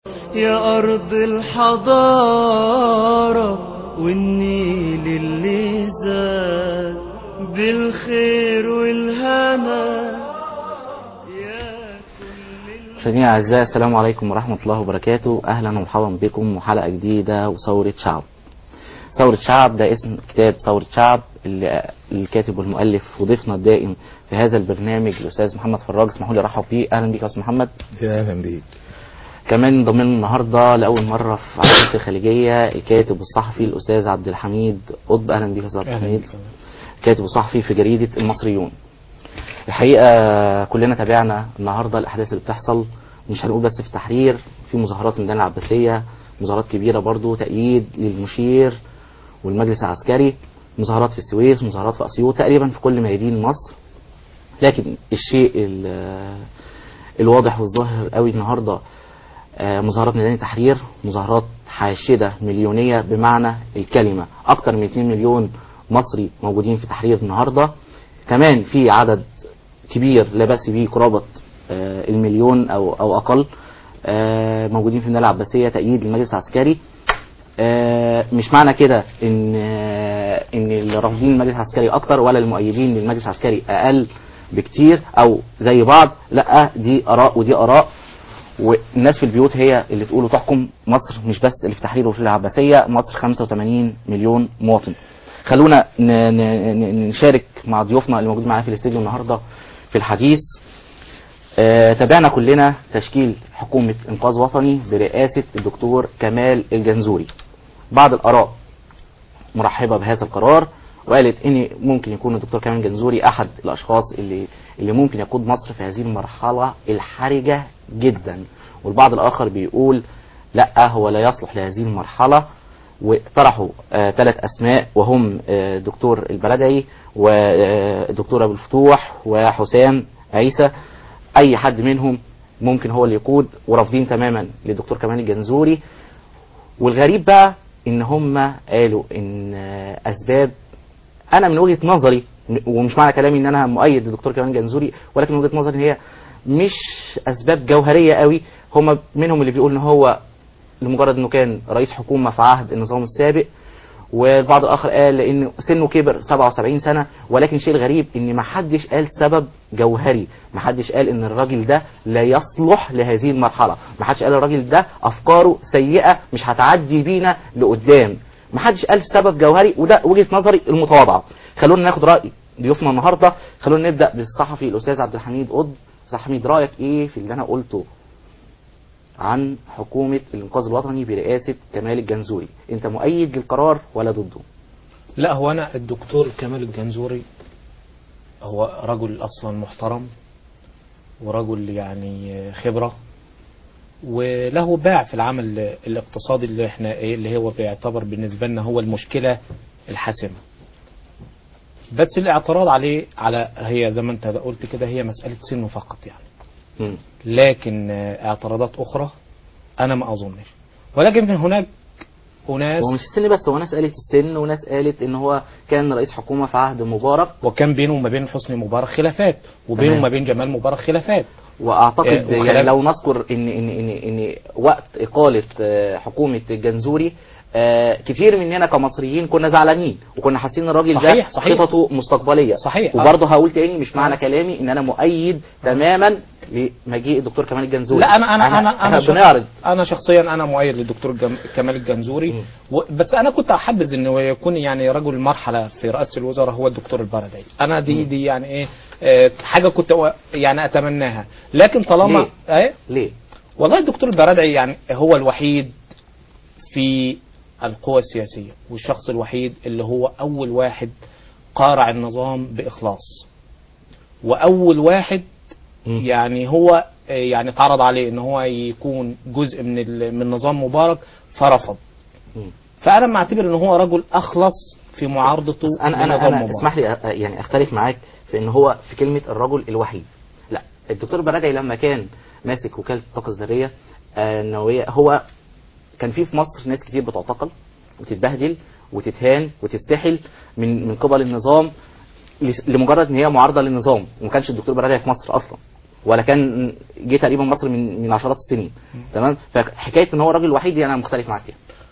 يا أرض الحضارة والنيل اللي زاد بالخير والهنا يا كل مشاهدينا الاعزاء السلام عليكم ورحمه الله وبركاته اهلا ومرحبا بكم وحلقه جديده وثوره شعب ثورة شعب ده اسم كتاب ثورة شعب اللي الكاتب والمؤلف وضيفنا الدائم في هذا البرنامج الاستاذ محمد فراج اسمحوا لي ارحب بيه اهلا بيك يا استاذ محمد يا اهلا بيك كمان ضمن النهارده لاول مره في عائله الخليجيه الكاتب والصحفي الاستاذ عبد الحميد قطب اهلا بيك يا استاذ عبد الحميد كاتب وصحفي في جريده المصريون الحقيقه كلنا تابعنا النهارده الاحداث اللي بتحصل مش هنقول بس في تحرير في مظاهرات في الميدان العباسيه مظاهرات كبيره برضو تأييد للمشير والمجلس العسكري مظاهرات في السويس مظاهرات في اسيوط تقريبا في كل ميادين مصر لكن الشيء ال- الواضح والظاهر قوي النهارده آه، مظاهرات ميدان التحرير مظاهرات حاشده مليونيه بمعنى الكلمه اكتر من 2 مليون مصري موجودين في تحرير النهارده كمان في عدد كبير لا باس به قرابه آه، المليون او او اقل آه، موجودين في الميدان العباسيه تأييد للمجلس العسكري آه، مش معنى كده ان آه، ان اللي رافضين المجلس العسكري اكتر ولا المؤيدين للمجلس العسكري اقل بكتير او زي بعض لا دي اراء ودي اراء والناس في البيوت هي اللي تقول وتحكم مصر مش بس اللي في تحرير وفي العباسيه مصر 85 مليون مواطن خلونا ن- ن- ن- نشارك مع ضيوفنا اللي موجودين معانا في الاستديو النهارده في الحديث آه، تابعنا كلنا تشكيل حكومة إنقاذ وطني برئاسة الدكتور كمال الجنزوري بعض الآراء مرحبة بهذا القرار وقالت ان ممكن يكون الدكتور كمال الجنزوري احد الاشخاص اللي اللي ممكن يقود مصر في هذه المرحله الحرجه جدا والبعض الاخر بيقول لا هو لا يصلح لهذه المرحله وطرحوا ثلاث اسماء وهم آه، دكتور البلدعي والدكتور ابو الفتوح وحسام عيسى اي حد منهم ممكن هو اللي يقود ورافضين تماما للدكتور كمال الجنزوري والغريب بقى ان هم قالوا ان آه، اسباب انا من وجهه نظري ومش معنى كلامي ان انا مؤيد للدكتور كمال الجنزوري ولكن من وجهه نظري ان هي مش اسباب جوهريه قوي هم منهم اللي بيقول ان هو لمجرد انه كان رئيس حكومه في عهد النظام السابق والبعض الاخر قال لان سنه كبر 77 سنه ولكن الشيء الغريب ان ما حدش قال سبب جوهري ما حدش قال ان الراجل ده لا يصلح لهذه المرحله ما حدش قال الراجل ده افكاره سيئه مش هتعدي بينا لقدام ما حدش قال سبب جوهري وده وجهه نظري المتواضعه خلونا ناخد راي ضيوفنا النهارده خلونا نبدا بالصحفي الاستاذ عبد الحميد قطب استاذ حميد رايك ايه في اللي انا قلته عن حكومة الإنقاذ الوطني برئاسة كمال الجنزوري أنت مؤيد للقرار ولا ضده لا هو انا الدكتور كمال الجنزوري هو رجل اصلا محترم ورجل يعني خبره وله باع في العمل الاقتصادي اللي احنا ايه اللي هو بيعتبر بالنسبه لنا هو المشكله الحاسمه بس الاعتراض عليه على هي زي ما انت قلت كده هي مساله سنه فقط يعني مم. لكن آه، اعتراضات اخرى انا ما اظنش ولكن في هناك اناس هو مش السن بس هو ناس قالت السن وناس قالت إن هو كان رئيس حكومة في عهد مبارك وكان بينه وما بين حسني مبارك خلافات وبينه تمام. وما بين جمال مبارك خلافات وأعتقد آه، وخلاف- يعني لو نذكر إن إن إن إن وقت إقالة آه، حكومة الجنزوري آه، كتير مننا كمصريين كنا زعلانين وكنا حاسين ان الراجل صحيح، ده صحيح. خططه مستقبليه صحيح، آه. وبرضه هقول تاني مش معنى كلامي ان انا مؤيد تماما لمجيء الدكتور كمال الجنزوري لا انا انا انا انا, شخ- بنعرض انا شخصيا انا مؤيد للدكتور جم... كمال الجنزوري مم. و... بس انا كنت احبذ انه يكون يعني رجل المرحله في رئاسه الوزراء هو الدكتور البردعي انا دي دي يعني ايه آه، حاجه كنت أو- يعني اتمناها لكن طالما ايه ليه؟ والله الدكتور البردعي يعني هو الوحيد في القوى السياسيه والشخص الوحيد اللي هو اول واحد قارع النظام باخلاص واول واحد مم. يعني هو آه، يعني اتعرض عليه ان هو يكون جزء من ال- من نظام مبارك فرفض مم. فانا معتبر ان هو رجل اخلص في معارضته بس انا انا لنظام انا مبارك. اسمح لي أ- يعني اختلف معاك في ان هو في كلمه الرجل الوحيد لا الدكتور البرادعي لما كان ماسك وكاله الطاقه الذريه آه، النوويه هو كان في في مصر ناس كتير بتعتقل وتتبهدل وتتهان وتتسحل من من قبل النظام لس- لمجرد ان هي معارضه للنظام وما كانش الدكتور برادعي في مصر اصلا ولا كان جه تقريبا مصر من من عشرات السنين تمام فحكايه ان هو الراجل الوحيد دي انا مختلف معاك فيها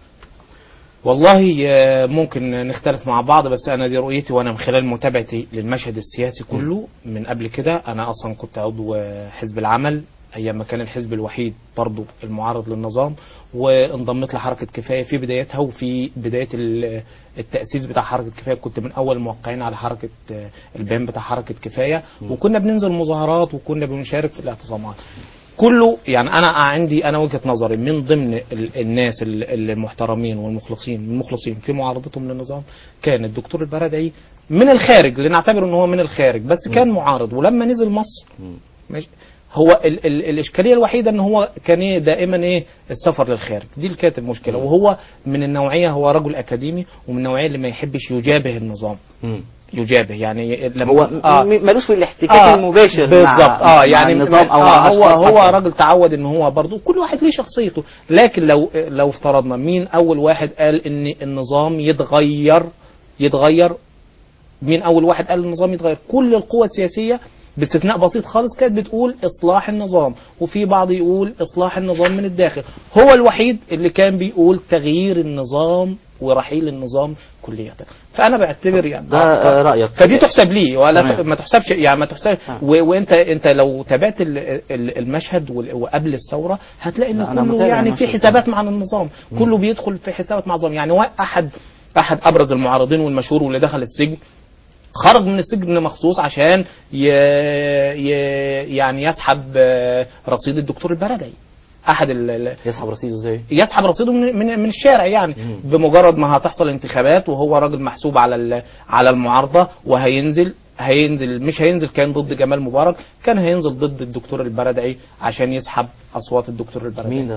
والله آه، ممكن نختلف مع بعض بس انا دي رؤيتي وانا من خلال متابعتي للمشهد السياسي كله من قبل كده انا اصلا كنت عضو آه، حزب العمل ايام ما كان الحزب الوحيد برضو المعارض للنظام وانضميت لحركه كفايه في بدايتها وفي بدايه ال- التاسيس بتاع حركه كفايه كنت من اول الموقعين على حركه آه، البيان بتاع حركه كفايه وكنا بننزل مظاهرات وكنا بنشارك في الاعتصامات كله يعني انا عندي انا وجهه نظري من ضمن ال- الناس ال- المحترمين والمخلصين المخلصين في معارضتهم للنظام كان الدكتور البرادعي من الخارج لنعتبر ان هو من الخارج بس كان معارض ولما نزل مصر ماشي هو ال ال الاشكاليه الوحيده ان هو كان إيه دائما ايه السفر للخارج دي اللي كانت المشكله وهو من النوعيه هو رجل اكاديمي ومن النوعيه اللي ما يحبش يجابه النظام مم. يجابه يعني لما هو آه. م- ملوش في الاحتكاك آه، المباشر بالظبط مع اه مع يعني النظام او آه مع هو أشخاص هو حتى. راجل تعود ان هو برضه كل واحد ليه شخصيته لكن لو لو افترضنا مين اول واحد قال ان النظام يتغير يتغير مين اول واحد قال النظام يتغير كل القوى السياسيه باستثناء بسيط خالص كانت بتقول اصلاح النظام وفي بعض يقول اصلاح النظام من الداخل هو الوحيد اللي كان بيقول تغيير النظام ورحيل النظام كليا فانا بعتبر يعني ده آه، رايك فدي تحسب لي ولا تمام. ت- ما تحسبش يعني ما تحسب آه. و- وانت انت لو تابعت ال- ال- المشهد وال- وقبل الثوره هتلاقي لا، ان أنا كله متابع يعني في المشهد. حسابات مع النظام كله بيدخل في حسابات مع النظام يعني وا- احد احد ابرز المعارضين والمشهور واللي دخل السجن خرج من السجن مخصوص عشان ي... ي... يعني يسحب آه، رصيد الدكتور البردعي احد ال... ال- يسحب رصيده ازاي؟ يسحب رصيده من من, من الشارع يعني مم. بمجرد ما هتحصل انتخابات وهو راجل محسوب على ال- على المعارضه وهينزل هينزل مش هينزل كان ضد جمال مبارك كان هينزل ضد الدكتور البردعي عشان يسحب اصوات الدكتور البردعي مين ده؟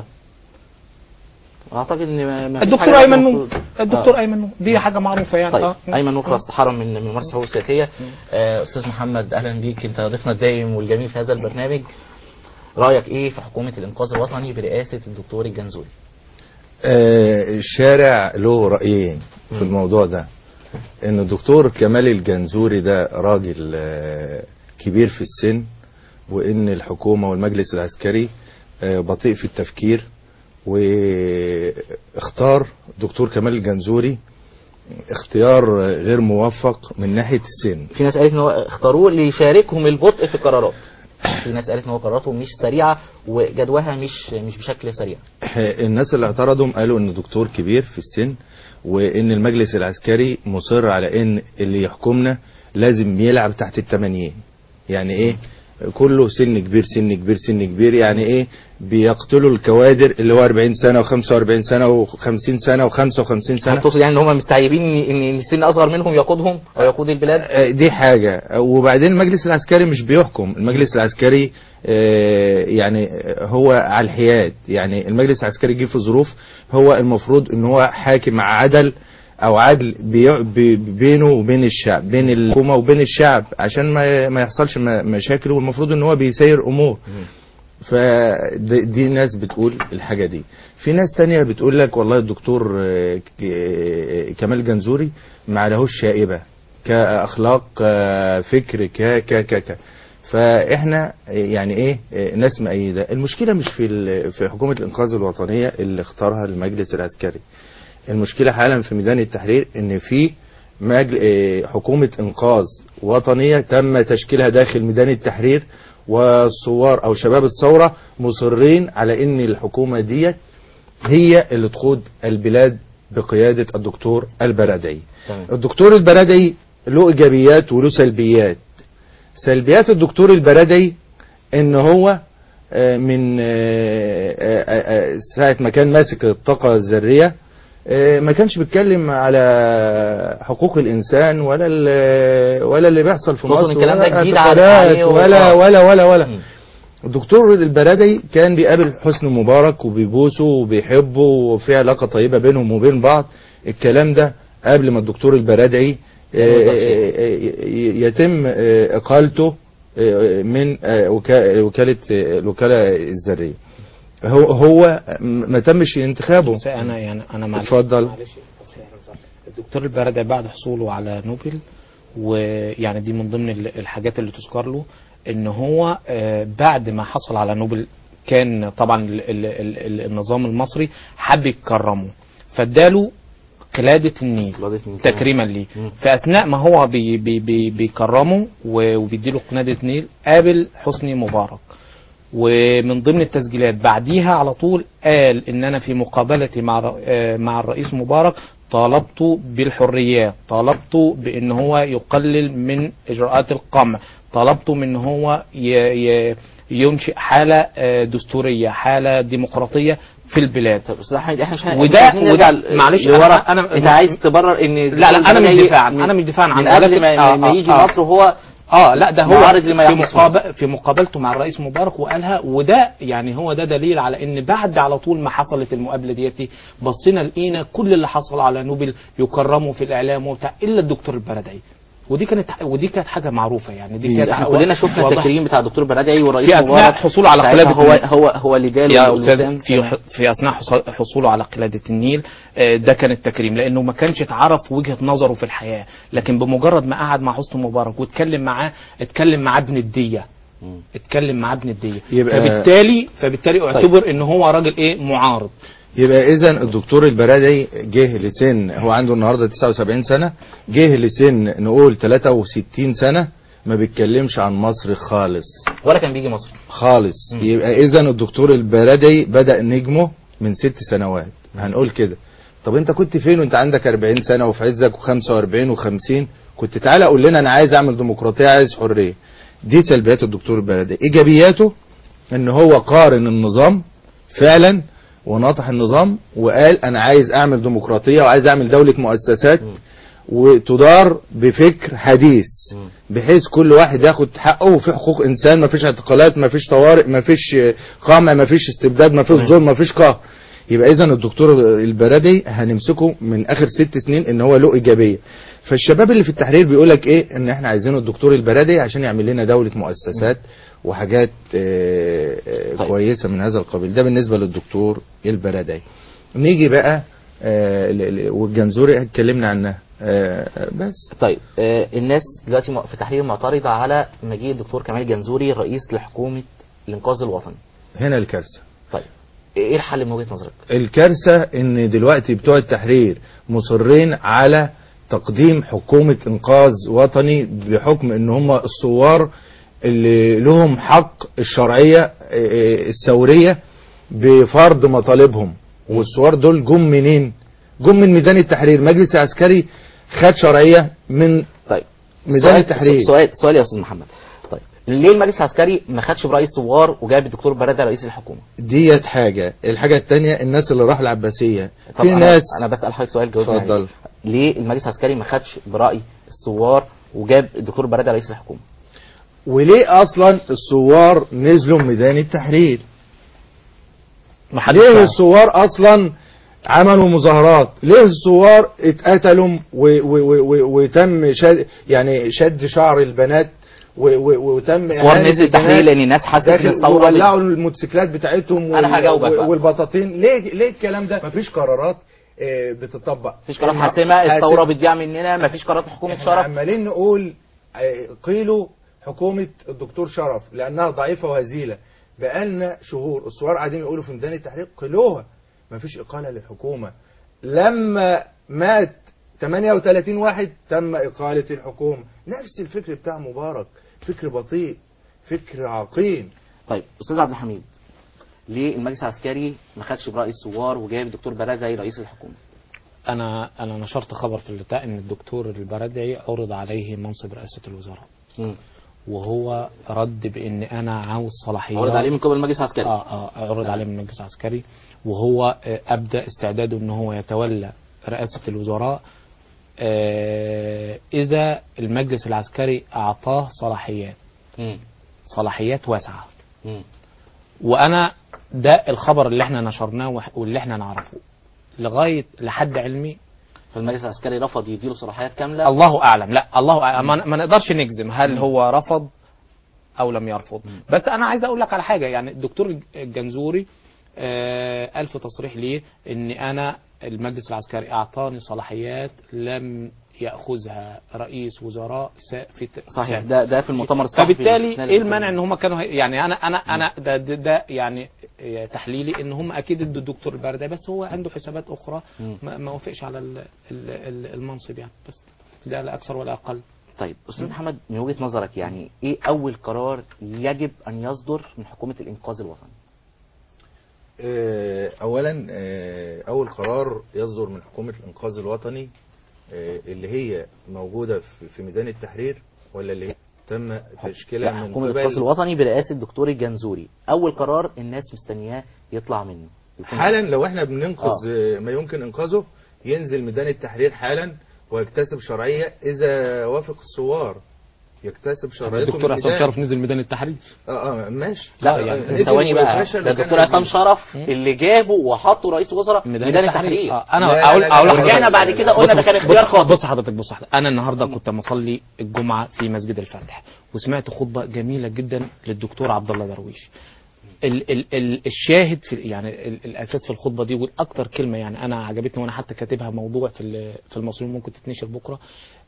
اعتقد ان ما- ما فيش الدكتور حاجة ايمن نور المفروض- الدكتور آه. ايمن نور دي حاجه معروفه يعني طيب آه. ايمن نور خلاص تحرم من من ممارسه الحقوق السياسيه آه، استاذ محمد اهلا بيك انت ضيفنا الدائم والجميل في هذا البرنامج رايك ايه في حكومه الانقاذ الوطني برئاسه الدكتور الجنزوري آه، الشارع له رأيين في الموضوع ده ان الدكتور كمال الجنزوري ده راجل آه، كبير في السن وان الحكومة والمجلس العسكري آه، بطيء في التفكير واختار دكتور كمال الجنزوري اختيار آه، غير موفق من ناحية السن في ناس قالت ان هو اختاروه ليشاركهم البطء في القرارات في ناس قالت ان هو قراراته مش سريعه وجدواها مش مش بشكل سريع الناس اللي اعترضوا قالوا ان دكتور كبير في السن وان المجلس العسكري مصر على ان اللي يحكمنا لازم يلعب تحت التمانين يعني ايه كله سن كبير سن كبير سن كبير يعني ايه بيقتلوا الكوادر اللي هو 40 سنه و45 سنه و50 سنه و55 سنه هل تقصد يعني ان هم مستعيبين ان إن السن اصغر منهم يقودهم او يقود البلاد آه، دي حاجة وبعدين المجلس العسكري مش بيحكم المجلس العسكري آه، يعني آه، هو على الحياد يعني المجلس العسكري جه في ظروف هو المفروض ان هو حاكم عدل او عدل بي- بي- بينه وبين الشعب بين الحكومة وبين الشعب عشان ما ما يحصلش م- مشاكل والمفروض ان هو بيسير امور فدي ناس بتقول الحاجة دي في ناس تانية بتقول لك والله الدكتور آه، ك- آه، كمال جنزوري ما عليهوش شائبة كأخلاق كفكر ك ك ك ك فاحنا يعني ايه آه، ناس مؤيده المشكله مش في ال- في حكومه الانقاذ الوطنيه اللي اختارها المجلس العسكري المشكله حالا في ميدان التحرير ان في مجل... آه، حكومه انقاذ وطنيه تم تشكيلها داخل ميدان التحرير والثوار او شباب الثوره مصرين على ان الحكومه ديت هي اللي تقود البلاد بقياده الدكتور البرادعي تمام الدكتور البرادعي له ايجابيات وله سلبيات سلبيات الدكتور البرادعي ان هو آه، من آه، آه، آه، ساعة ما كان ماسك الطاقة الذرية آه، ما كانش بيتكلم على حقوق الإنسان ولا ال- ولا اللي بيحصل في خصوصاً مصر الكلام ده ولا جديد اعتقالات عليه و- ولا آه. ولا ولا ولا مم. الدكتور البرادعي كان بيقابل حسني مبارك وبيبوسه وبيحبه وفي علاقة طيبة بينهم وبين بعض الكلام ده قبل ما الدكتور البرادعي آه، آه، آه، يتم آه، إقالته آه، من آه، وكا- وكالة آه، الوكالة الذرية هو هو ما تمش انتخابه بس انا يعني انا معلش اتفضل. معلش تصحيح بس. الدكتور البردعي بعد حصوله على نوبل ويعني دي من ضمن ال- الحاجات اللي تذكر له ان هو آه، بعد ما حصل على نوبل كان طبعا ال ال ال ال النظام المصري حب يكرمه فاداله قلادة النيل قلادة النيل. تكريما ليه مم. في اثناء ما هو بي بي بي بيكرمه و- وبيديله قنادة نيل قابل حسني مبارك ومن ضمن التسجيلات بعديها على طول قال ان انا في مقابلتي مع ر- آه، مع الرئيس مبارك طالبت بالحريات طالبت بان هو يقلل من اجراءات القمع طلبت من هو ي- ي- ينشئ حالة آه، دستورية حالة ديمقراطية في البلاد طب استاذ احمد احنا مش ه- وده- مش عايزين نرجع وده- معلش، أنا- لورا أنا- انت عايز تبرر ان لا لا انا مش جاي دفاعا من- انا مش دفاعا عن من قبل ولكن- ما, آه، ما آه، يجي آه. مصر وهو اه لا ده هو معارض لما في, يحدث مقابل في مقابلته مع الرئيس مبارك وقالها وده يعني هو ده دليل على ان بعد على طول ما حصلت المقابله ديتي بصينا لقينا كل اللي حصل على نوبل يكرموا في الاعلام وبتاع الا الدكتور البرادعي ودي كانت ودي كانت حاجه معروفه يعني دي كانت احنا كلنا شفنا واضح. التكريم بتاع الدكتور برادعي والرئيس في أثناء مبارك حصوله على ساعتها قلادة هو النيل. هو هو اللي اداله يا الوسام. استاذ في في اثناء حص- حصوله على قلاده النيل آه، ده كان التكريم لانه ما كانش اتعرف وجهه نظره في الحياه لكن بمجرد ما قعد مع حسني مبارك واتكلم معاه اتكلم معاه ابن الديه مم. اتكلم معاه ابن الديه يبقى- فبالتالي فبالتالي اعتبر ان هو راجل ايه معارض يبقى اذا الدكتور البرادعي جه لسن هو عنده النهارده 79 سنه جه لسن نقول 63 سنه ما بيتكلمش عن مصر خالص ولا كان بيجي مصر خالص يبقى اذا الدكتور البرادعي بدا نجمه من ست سنوات هنقول كده طب انت كنت فين وانت عندك 40 سنه وفي عزك و45 و50 كنت تعالى قول لنا انا عايز اعمل ديمقراطيه عايز حريه دي سلبيات الدكتور البرادعي ايجابياته ان هو قارن النظام فعلا وناطح النظام وقال انا عايز اعمل ديمقراطيه وعايز اعمل دوله مؤسسات وتدار بفكر حديث مم. بحيث كل واحد ياخد حقه وفي حقوق انسان مفيش اعتقالات مفيش طوارئ مفيش قمع مفيش استبداد مفيش ظلم مفيش قهر يبقى اذا الدكتور البرادي هنمسكه من اخر ست سنين ان هو له ايجابيه فالشباب اللي في التحرير بيقول لك ايه ان احنا عايزينه الدكتور البرادي عشان يعمل لنا دوله مؤسسات وحاجات آه، آه، طيب. كويسه من هذا القبيل ده بالنسبه للدكتور البرادي نيجي بقى آه، ل- ل- والجنزوري اتكلمنا عنها آه، آه، بس طيب آه الناس دلوقتي م- في تحرير معترضه على مجيء الدكتور كمال جنزوري رئيس لحكومه الانقاذ الوطني هنا الكارثه طيب ايه الحل من وجهه نظرك؟ الكارثة ان دلوقتي بتوع التحرير مصرين على تقديم حكومة انقاذ وطني بحكم ان هم الثوار اللي لهم حق الشرعية آه، الثورية بفرض مطالبهم والثوار دول جم منين جم من ميدان التحرير مجلس عسكري خد شرعية من طيب ميدان سؤال- التحرير. سؤال سؤال يا استاذ محمد طيب ليه المجلس العسكري ما خدش براي الثوار وجاب الدكتور برادة رئيس الحكومه؟ ديت حاجة الحاجة التانية الناس اللي راح العباسية طب في أنا ناس انا بسال حضرتك سؤال جاوبني عليه. اتفضل. ليه المجلس العسكري ما خدش براي الثوار وجاب الدكتور برادة رئيس الحكومه؟ وليه اصلا الثوار نزلوا ميدان التحرير ما حدش ليه فاهم. الثوار اصلا عملوا مظاهرات ليه الثوار اتقتلوا و- و- و- و- وتم شد يعني شد شعر البنات و- و- وتم الثوار إهانة نزل التحرير البنات لان الناس حست ان داخل الثوره ولعوا الموتوسيكلات بتاعتهم أنا هجاوبك بقى. والبطاطين ليه ليه الكلام ده مفيش قرارات آه، بتطبق مفيش قرارات إحنا- حاسمه الثوره حاسم- بتضيع مننا مفيش قرارات حكومه احنا شرف عمالين نقول آه، قيلوا حكومة الدكتور شرف لأنها ضعيفة وهزيلة بقالنا شهور الثوار قاعدين يقولوا في ميدان التحرير قيلوها مفيش إقالة للحكومة لما مات 38 واحد تم إقالة الحكومة نفس الفكر بتاع مبارك فكر بطيء فكر عقيم طيب استاذ عبد الحميد ليه المجلس العسكري ما خدش براي الثوار وجاب الدكتور برادة رئيس الحكومه؟ انا انا نشرت خبر في اللتاء ان الدكتور البرادعي عرض عليه منصب رئاسه الوزراء مم. وهو رد بان انا عاوز صلاحيات عرض عليه من قبل المجلس العسكري اه اه عرض عليه من المجلس العسكري وهو آه، ابدا استعداده ان هو يتولى رئاسه الوزراء آه، اذا المجلس العسكري اعطاه صلاحيات مم. صلاحيات واسعه مم. وانا ده الخبر اللي احنا نشرناه وح- واللي احنا نعرفه لغايه لحد علمي فالمجلس العسكري رفض يديله صلاحيات كامله الله اعلم لا الله اعلم ما ما نقدرش نجزم هل هو رفض او لم يرفض بس انا عايز اقول لك على حاجه يعني الدكتور الجنزوري آه، قال في تصريح ليه ان انا المجلس العسكري اعطاني صلاحيات لم ياخذها رئيس وزراء سا- في ت- صحيح سا- ده ده في المؤتمر الصحفي فبالتالي الاستثنائي ايه اللي المانع كان- ان هم كانوا هي- يعني انا انا انا ده, ده, ده يعني آه، تحليلي ان هم اكيد ادوا الدكتور البردعي بس هو عنده حسابات اخرى مم. ما, ما وافقش على ال- ال- ال- المنصب يعني بس ده لا اكثر ولا اقل طيب استاذ محمد من وجهه نظرك يعني ايه اول قرار يجب ان يصدر من حكومه الانقاذ الوطني آه، اولا آه، اول قرار يصدر من حكومه الانقاذ الوطني آه، اللي هي موجوده في- في ميدان التحرير ولا اللي هي تم تشكيلها لا من حكومه الانقاذ قبل الوطني برئاسه الدكتور الجنزوري اول قرار الناس مستنياه يطلع منه يكون حالا لو احنا بننقذ آه، ما يمكن انقاذه ينزل ميدان التحرير حالا ويكتسب شرعيه اذا وافق الثوار يكتسب شرعيته الدكتور من عصام البداية. شرف نزل ميدان التحرير اه اه ماشي لا، آه، يعني آه، نزل ثواني بقى وفشل ده وكان الدكتور عصام عزيز. شرف اللي جابه وحطه رئيس وزراء ميدان ميدان التحرير. التحرير آه، انا لا، اقول لا، لا، اقول لا، لحضرتك- رجعنا بعد كده قلنا ده بص- كان اختيار بص- خاطئ بص حضرتك بص حضرتك انا النهارده كنت مصلي الجمعه في مسجد الفتح وسمعت خطبه جميله جدا للدكتور عبد الله درويش ال ال ال الشاهد في يعني ال الاساس في الخطبه دي والاكتر كلمه يعني انا عجبتني وانا حتى كاتبها موضوع في ال- في المصريين ممكن تتنشر بكره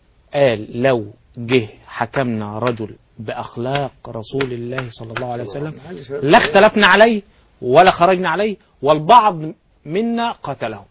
قال لو جه حكمنا رجل باخلاق رسول الله صلى الله عليه وسلم لا اختلفنا عليه ولا خرجنا عليه والبعض منا قتله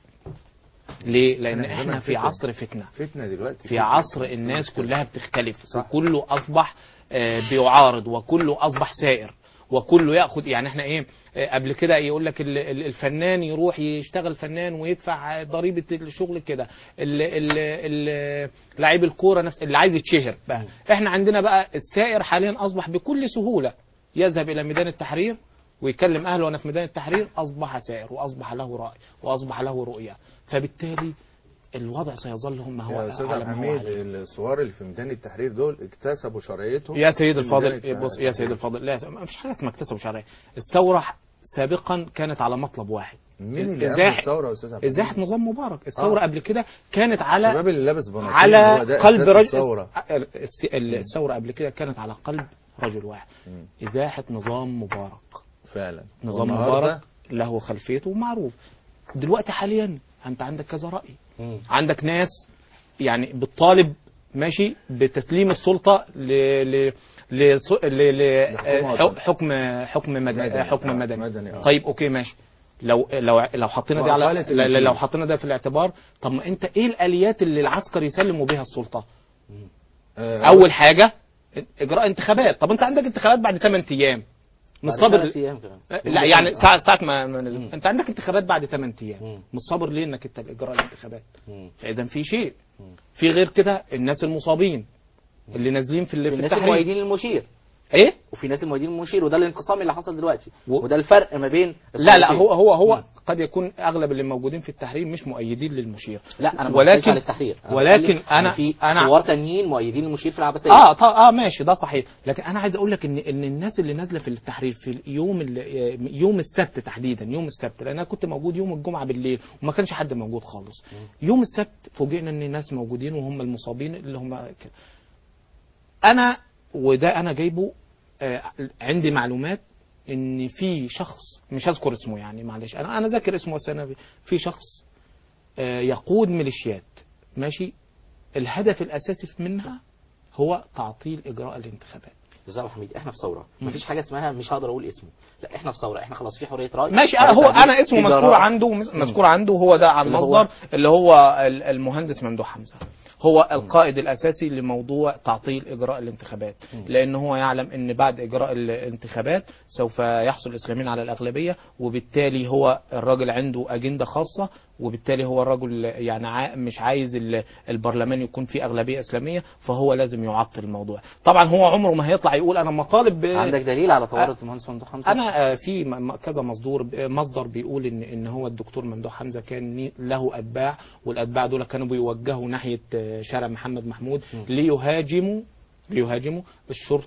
ليه لان إحنا احنا زمن في فتنة. عصر فتنه فتنه دلوقتي في عصر الناس كلها بتختلف صح. وكله اصبح آه، بيعارض وكله اصبح سائر وكله ياخد يعني احنا ايه آه، قبل كده يقول لك ال- ال- الفنان يروح يشتغل فنان ويدفع ضريبه الشغل كده ال- ال- ال- لعيب الكوره نفس اللي عايز يتشهر بقى احنا عندنا بقى السائر حاليا اصبح بكل سهوله يذهب الى ميدان التحرير ويكلم اهله وانا في ميدان التحرير اصبح سائر واصبح له راي واصبح له رؤيه فبالتالي الوضع سيظل هم هو يا استاذ على عبد ما هو الحميد عليه. الثوار اللي في ميدان التحرير دول اكتسبوا شرعيتهم يا سيد في الفاضل ميدان التحرير. بص يا سيد الفاضل لا ما فيش حاجه اسمها اكتسبوا شرعيه الثوره سابقا كانت على مطلب واحد مين اللي إزاح- قام الثوره يا استاذ عبد الحميد؟ ازاحه نظام مبارك الثوره آه. قبل كده كانت على الشباب اللي لابس بناطيل هو على ده قلب أساس رجل الثوره الس- الثوره قبل كده كانت على قلب رجل واحد مم. ازاحه نظام مبارك فعلا نظام والنهاردة مبارك له خلفيته ومعروف دلوقتي حاليا انت عندك كذا راي مم. عندك ناس يعني بتطالب ماشي بتسليم السلطه ل ل لص- ل ل لحكومة ح- حكم حكم مدني مدني. حكم آه، مدني, مدني، آه. طيب اوكي ماشي لو لو لو حطينا دي على وقالة ل- ل- المشير. لو حطينا ده في الاعتبار طب ما انت ايه الاليات اللي العسكر يسلموا بها السلطه آه، اول حاجه اجراء انتخابات طب انت عندك انتخابات بعد 8 ايام مش بعد صابر ثلاث أيام كمان. لا يعني ساعة ساعة ما, ما نزل. مم. انت عندك انتخابات بعد 8 ايام مم. مش صابر ليه انك انت اجراء الانتخابات مم. فاذا في شيء مم. في غير كده الناس المصابين اللي نازلين في, ال- في الناس التحرير المؤيدين للمشير ايه وفي ناس المؤيدين للمشير وده الانقسام اللي حصل دلوقتي و- وده الفرق ما بين لا لا الصورتين. هو هو هو مم. قد يكون اغلب اللي موجودين في التحرير مش مؤيدين للمشير لا انا ما ولكن- بتكلمش على التحرير أنا ولكن بتكلم أنا- إن في أنا- ثوار تانيين مؤيدين للمشير في العباسيه اه طب اه ماشي ده صحيح لكن انا عايز اقول لك ان ان الناس اللي نازله في التحرير في يوم ال- يوم السبت تحديدا يوم السبت لان انا كنت موجود يوم الجمعه بالليل وما كانش حد موجود خالص يوم السبت فوجئنا ان الناس موجودين وهم المصابين اللي هم كده انا وده انا جايبه آه، عندي معلومات ان في شخص مش هذكر اسمه يعني معلش انا انا ذاكر اسمه السنه في شخص آه، يقود ميليشيات ماشي الهدف الاساسي منها هو تعطيل اجراء الانتخابات استاذ أبو حميد احنا في ثوره مفيش حاجه اسمها مش هقدر اقول اسمه لا احنا في ثوره احنا خلاص في حريه راي ماشي حرية هو تعبير، انا اسمه في مذكور جراءة. عنده مذكور عنده هو ده على اللي هو- المصدر اللي هو ال- المهندس ممدوح حمزه هو القائد الاساسي لموضوع تعطيل اجراء الانتخابات لان هو يعلم ان بعد اجراء الانتخابات سوف يحصل الاسلاميين على الاغلبيه وبالتالي هو الراجل عنده اجنده خاصه وبالتالي هو الرجل يعني عا- مش عايز ال- البرلمان يكون فيه اغلبيه اسلاميه فهو لازم يعطل الموضوع طبعا هو عمره ما هيطلع يقول انا مطالب ب- عندك دليل على تورط المهندس ممدوح حمزه انا آه، في م- م- كذا مصدر آه، مصدر بيقول ان ان هو الدكتور ممدوح حمزه كان ني- له اتباع والاتباع دول كانوا بيوجهوا ناحيه آه، شارع محمد محمود ليهاجموا ليهاجموا الشرطه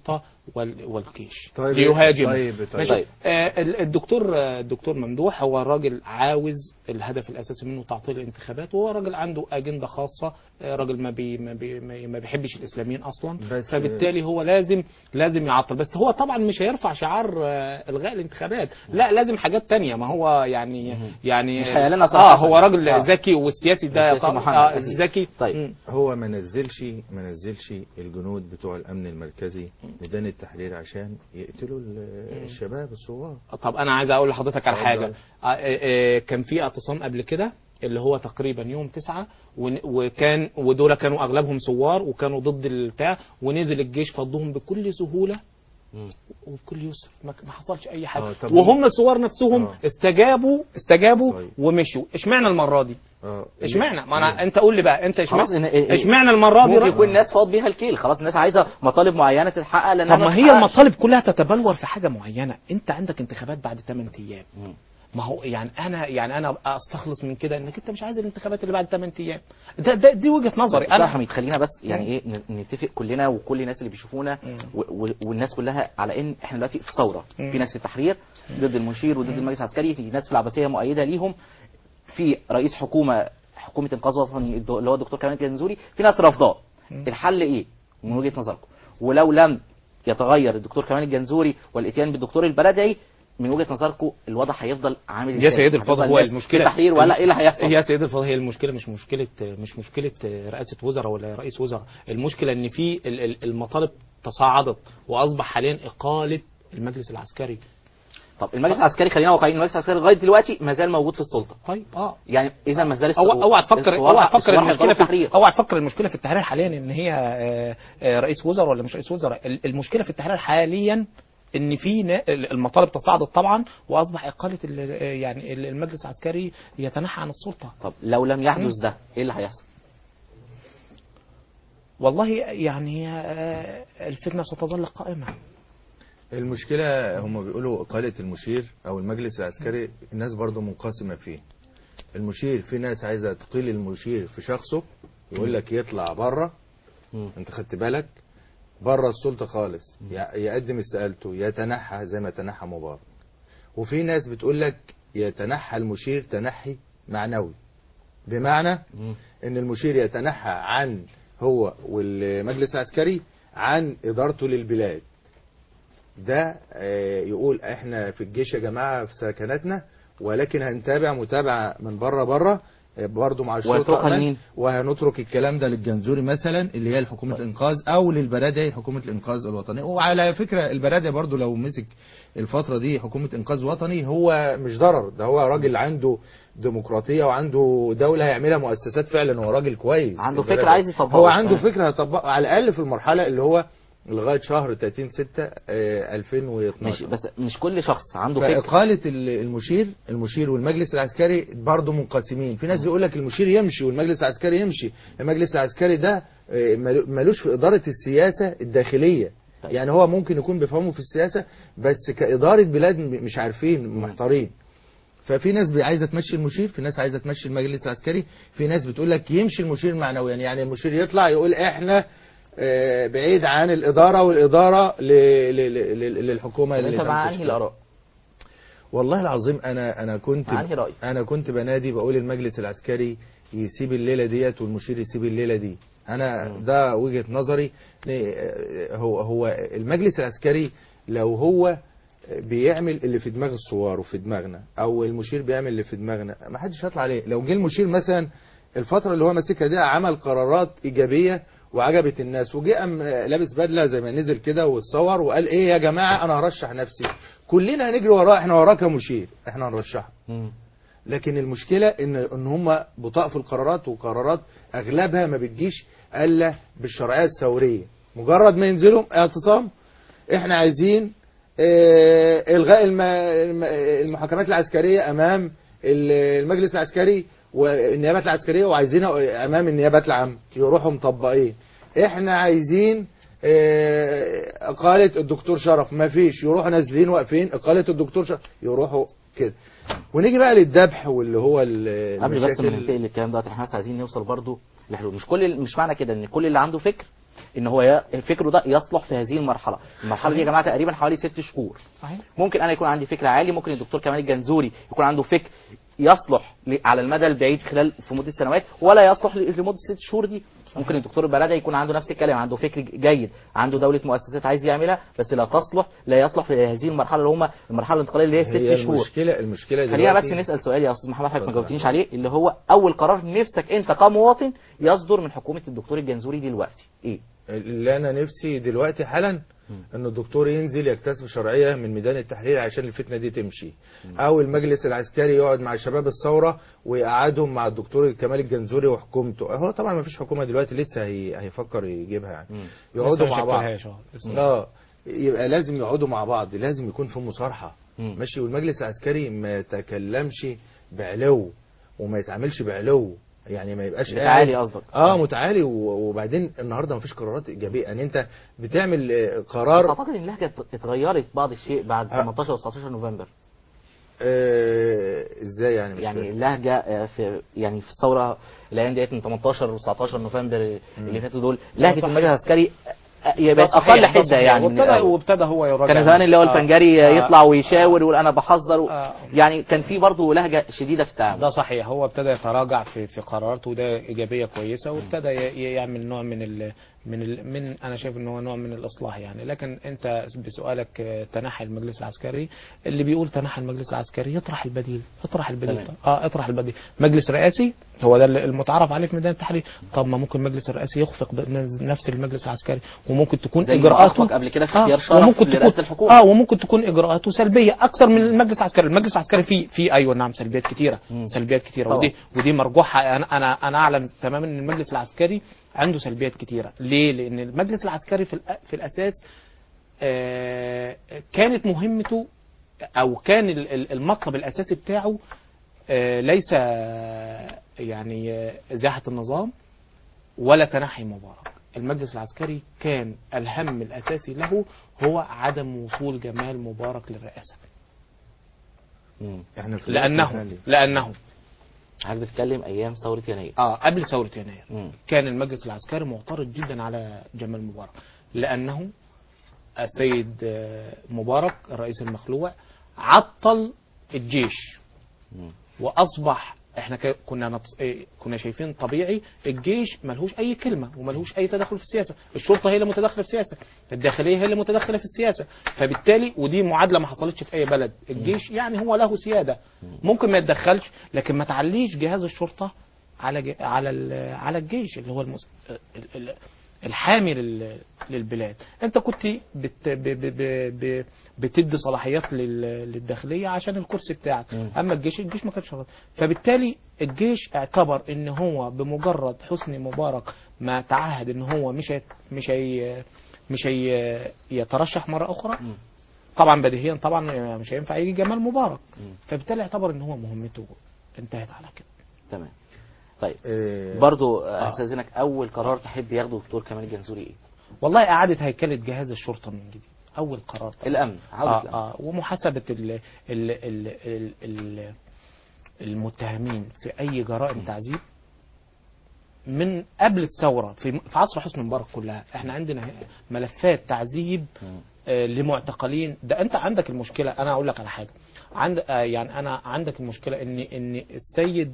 وال- والجيش طيب، ليهاجموا طيب، طيب. ماشي طيب. آه، ال- الدكتور آه، الدكتور ممدوح هو راجل عاوز الهدف الاساسي منه تعطيل الانتخابات وهو راجل عنده اجنده خاصه آه، راجل ما بي ما, بي ما ما بيحبش الاسلاميين اصلا بس- فبالتالي هو لازم لازم يعطل بس هو طبعا مش هيرفع شعار آه، الغاء الانتخابات لا لازم حاجات تانية ما هو يعني يعني مش هيعلنها اه صراحة. هو راجل آه. ذكي والسياسي ده والسياسي طبعاً- محنك آه، أكيد. ذكي طيب. مم. هو ما نزلش ما نزلش الجنود بتوع الامن المركزي ميدان التحرير عشان يقتلوا ال- الشباب الثوار طب انا عايز اقول لحضرتك على اتفضل. حاجه آه، آه، آه، كان في اعتصام قبل كده اللي هو تقريبا يوم تسعة ون- وكان ودول كانوا اغلبهم ثوار وكانوا ضد البتاع ونزل الجيش فضهم بكل سهوله مم. وبكل يسر ما ما حصلش اي حاجه آه، طب وهم الثوار نفسهم آه. استجابوا استجابوا طيب. ومشوا اشمعنى المره دي اه اشمعنى ما انا انت قول لي بقى انت خلاص اشمعنى إن- إيه- اشمعنى المره دي ممكن رأي- يكون الناس فاض بيها الكيل خلاص الناس عايزه مطالب معينه تتحقق لانها طب ما هي تتحققش. المطالب كلها تتبلور في حاجه معينه انت عندك انتخابات بعد 8 ايام مم. ما هو يعني انا يعني انا استخلص من كده انك انت مش عايز الانتخابات اللي بعد 8 ايام ده, ده دي وجهه نظري انا انا حميد خلينا بس يعني ايه ن- نتفق كلنا وكل الناس اللي بيشوفونا مم. و- و- والناس كلها على ان احنا دلوقتي في ثوره مم. في ناس في التحرير ضد المشير وضد المجلس العسكري في ناس في العباسيه مؤيده ليهم في رئيس حكومه حكومه انقاذ وطني الد- اللي هو الدكتور كمال الجنزوري في ناس رافضاه الحل ايه من وجهه نظركم ولو لم يتغير الدكتور كمال الجنزوري والاتيان بالدكتور البلدعي من وجهه نظركم الوضع هيفضل عامل يا ازاي؟ سيد الفاضل هتفضل هو الناس المشكله في تحرير ولا ايه اللي هيحصل يا سيد الفاضل هي المشكله مش مشكله مش مشكله رئاسه وزراء ولا رئيس وزراء المشكله ان في ال- ال- المطالب تصاعدت واصبح حاليا اقاله المجلس العسكري طب المجلس العسكري خلينا واقعيين المجلس العسكري لغايه دلوقتي ما زال موجود في السلطه طيب اه يعني اذا ما زال اوعى اوعى تفكر الثوار- اوعى تفكر الثوار المشكله هيفضلوا في تحرير اوعى تفكر المشكله في التحرير حاليا ان هي آه، آه، رئيس وزراء ولا مش رئيس وزراء ال- المشكله في التحرير حاليا ان في نا- المطالب تصاعدت طبعا واصبح اقاله ال- آه، يعني ال- المجلس العسكري يتنحى عن السلطه طب لو لم يحدث ده ايه اللي هيحصل؟ والله يعني آه، الفتنه ستظل قائمه المشكلة هم بيقولوا إقالة المشير أو المجلس العسكري الناس برضو منقسمة فيه المشير في ناس عايزة تقيل المشير في شخصه يقول لك يطلع بره مم. انت خدت بالك بره السلطة خالص ي- يقدم استقالته يتنحى زي ما تنحى مبارك وفي ناس بتقول لك يتنحى المشير تنحي معنوي بمعنى مم. ان المشير يتنحى عن هو والمجلس العسكري عن ادارته للبلاد ده آه، يقول احنا في الجيش يا جماعه في سكناتنا ولكن هنتابع متابعه من بره بره آه، برضه مع الشرطه ويتركها أمان، لمين؟ وهنترك الكلام ده للجنزوري مثلا اللي هي حكومه الانقاذ او للبرادعي حكومه الانقاذ الوطني وعلى فكره البرادعي برضه لو مسك الفتره دي حكومه انقاذ وطني هو مش ضرر ده هو راجل عنده ديمقراطيه وعنده دوله هيعملها مؤسسات فعلا هو راجل كويس عنده البرادعي. فكرة عايز يطبقها. هو عنده تمام. فكره هيطبقها على الاقل في المرحله اللي هو لغايه شهر 30 6 2012 ماشي بس مش كل شخص عنده فكره فإقالة ال- المشير المشير والمجلس العسكري برضه منقسمين في ناس بيقول لك المشير يمشي والمجلس العسكري يمشي المجلس العسكري ده آه، ملو- ملوش في إدارة السياسة الداخلية طيب. يعني هو ممكن يكون بيفهمه في السياسة بس كإدارة بلاد م- مش عارفين محتارين ففي ناس بي- عايزه تمشي المشير في ناس عايزه تمشي المجلس العسكري في ناس بتقول لك يمشي المشير معنويا يعني المشير يطلع يقول احنا آه، بعيد عن الاداره والاداره ل- ل- ل- للحكومه اللي انت مع تمشي انهي الاراء؟ والله العظيم انا انا كنت مع أنهي رأي؟ انا كنت بنادي بقول المجلس العسكري يسيب الليله ديت والمشير يسيب الليله دي انا مم. ده وجهه نظري ليه- هو هو المجلس العسكري لو هو بيعمل اللي في دماغ الثوار وفي دماغنا او المشير بيعمل اللي في دماغنا ما حدش هيطلع عليه لو جه المشير مثلا الفتره اللي هو ماسكها دي عمل قرارات ايجابيه وعجبت الناس وجه قام لابس بدله زي ما نزل كده واتصور وقال ايه يا جماعه انا هرشح نفسي كلنا هنجري وراه احنا وراك يا مشير احنا هنرشحه مم. لكن المشكله ان ان هم بطاء في القرارات وقرارات اغلبها ما بتجيش الا بالشرعيه الثوريه مجرد ما ينزلوا اعتصام احنا عايزين اه الغاء الم- الم- المحاكمات العسكريه امام ال- المجلس العسكري والنيابات العسكريه وعايزينها امام النيابات العامه يروحوا مطبقين احنا عايزين اه، اقاله الدكتور شرف ما فيش يروحوا نازلين واقفين اقاله الدكتور شرف يروحوا كده ونيجي بقى للذبح واللي هو ال- قبل بس ما المشاكل ننتقل للكلام ده احنا بس عايزين نوصل برضو لحلول مش كل مش معنى كده ان كل اللي عنده فكر ان هو ي- فكره ده يصلح في هذه المرحله المرحله دي يا جماعه تقريبا حوالي ست شهور صحيح ممكن انا يكون عندي فكر عالي ممكن الدكتور كمال الجنزوري يكون عنده فكر يصلح ل- على المدى البعيد خلال في مده سنوات ولا يصلح ل- لمده ست شهور دي ممكن الدكتور البلدي يكون عنده نفس الكلام عنده فكر ج- جيد عنده دوله مؤسسات عايز يعملها بس لا تصلح لا يصلح في هذه المرحله اللي هم المرحله الانتقاليه اللي هي هي ست شهور المشكله المشكله خلينا بس دلوقتي- نسال سؤال يا استاذ محمد حضرتك ما اتفضل. جاوبتنيش عليه اللي هو اول قرار نفسك انت كمواطن يصدر من حكومه الدكتور الجنزوري دلوقتي ايه اللي انا نفسي دلوقتي حالا ان الدكتور ينزل يكتسب شرعيه من ميدان التحرير عشان الفتنه دي تمشي او المجلس العسكري يقعد مع شباب الثوره ويقعدهم مع الدكتور كمال الجنزوري وحكومته هو طبعا ما فيش حكومه دلوقتي لسه هي هيفكر يجيبها يعني مم. يقعدوا لسه مع ما بعض شكلهاش أهو. لسه. اه يبقى لازم يقعدوا مع بعض لازم يكون في مصارحه مم. ماشي والمجلس العسكري ما يتكلمش بعلو وما يتعاملش بعلو يعني ما يبقاش متعالي قاعد- قصدك. اه متعالي و- وبعدين النهارده ما فيش قرارات ايجابيه يعني انت بتعمل آه، قرار اعتقد ان اللهجه ات- اتغيرت بعض الشيء بعد آه. 18 و 19 نوفمبر آه، ازاي يعني مش يعني فاهم. اللهجه آه، في يعني في الثوره الايام ديت من 18 و 19 نوفمبر اللي فاتوا دول لهجه صحيح. المجلس العسكري آه، ده يبقى صحيح، اقل ده حده صحيح. يعني من وابتدى الأول. وابتدى هو يراجع كان زمان اللي هو آه. الفنجري آه. يطلع ويشاور ويقول انا بحذر و... آه. يعني كان في برضه لهجه شديده في التعامل ده صحيح هو ابتدى يتراجع في في قراراته وده ايجابيه كويسه وابتدى ي- ي- يعمل نوع من ال من ال من انا شايف ان هو نوع من الاصلاح يعني لكن انت بسؤالك آه، تنحي المجلس العسكري اللي بيقول تنحي المجلس العسكري يطرح البديل اطرح البديل تمام. اه اطرح البديل مجلس رئاسي هو ده اللي المتعارف عليه في ميدان التحرير طب ما ممكن المجلس الرئاسي يخفق بنفس المجلس العسكري وممكن تكون زي ما اجراءاته أخفق قبل كده في اختيار شرف وممكن لرئاسة تكون الحكومة. اه وممكن تكون اجراءاته سلبيه اكثر من المجلس العسكري المجلس العسكري فيه فيه ايوه نعم سلبيات كتيره مم. سلبيات كتيره طبعا. ودي ودي مرجوحه انا انا انا اعلم تماما ان المجلس العسكري عنده سلبيات كتيره ليه لان المجلس العسكري في الأ- في الاساس آه، كانت مهمته او كان ال- ال- المطلب الاساسي بتاعه آه، ليس آه، يعني آه، ازاحه النظام ولا تنحي مبارك المجلس العسكري كان الهم الاساسي له هو عدم وصول جمال مبارك للرئاسه مم. احنا في الوقت لانه الحالي. لانه حضرتك بتتكلم ايام ثوره يناير اه قبل ثوره يناير مم. كان المجلس العسكري معترض جدا على جمال مبارك لانه السيد آه، مبارك الرئيس المخلوع عطل الجيش مم. واصبح احنا ك- كنا نتص... إيه، كنا شايفين طبيعي الجيش ملهوش اي كلمه وملهوش اي تدخل في السياسه الشرطه هي اللي متدخله في السياسه الداخليه هي اللي متدخله في السياسه فبالتالي ودي معادله ما حصلتش في اي بلد الجيش يعني هو له سياده ممكن ما يتدخلش لكن ما تعليش جهاز الشرطه على ج... على ال... على الجيش اللي هو المس... ال... ال... الحامي لل... للبلاد انت كنت بت... ب... ب... ب... ب... بتدي صلاحيات لل... للداخليه عشان الكرسي بتاعك مم. اما الجيش الجيش ما كانش راضي. فبالتالي الجيش اعتبر ان هو بمجرد حسني مبارك ما تعهد ان هو مش هي... مش هي... مش هي... يترشح مره اخرى مم. طبعا بديهيا طبعا مش هينفع يجي جمال مبارك مم. فبالتالي اعتبر ان هو مهمته انتهت على كده تمام طيب آه، برضو استاذنك اول قرار تحب ياخده دكتور كمال الجنزوري ايه والله اعاده هيكله جهاز الشرطه من جديد اول قرار طبعا. الامن عوده آه الامن آه ومحاسبة ال ال ال ال ال المتهمين في أي جرائم تعذيب من قبل الثورة في في عصر حسني مبارك كلها احنا عندنا ملفات تعذيب مم. آه، لمعتقلين ده انت عندك المشكلة انا اقول لك على حاجة عند آه، يعني انا عندك المشكلة ان ان السيد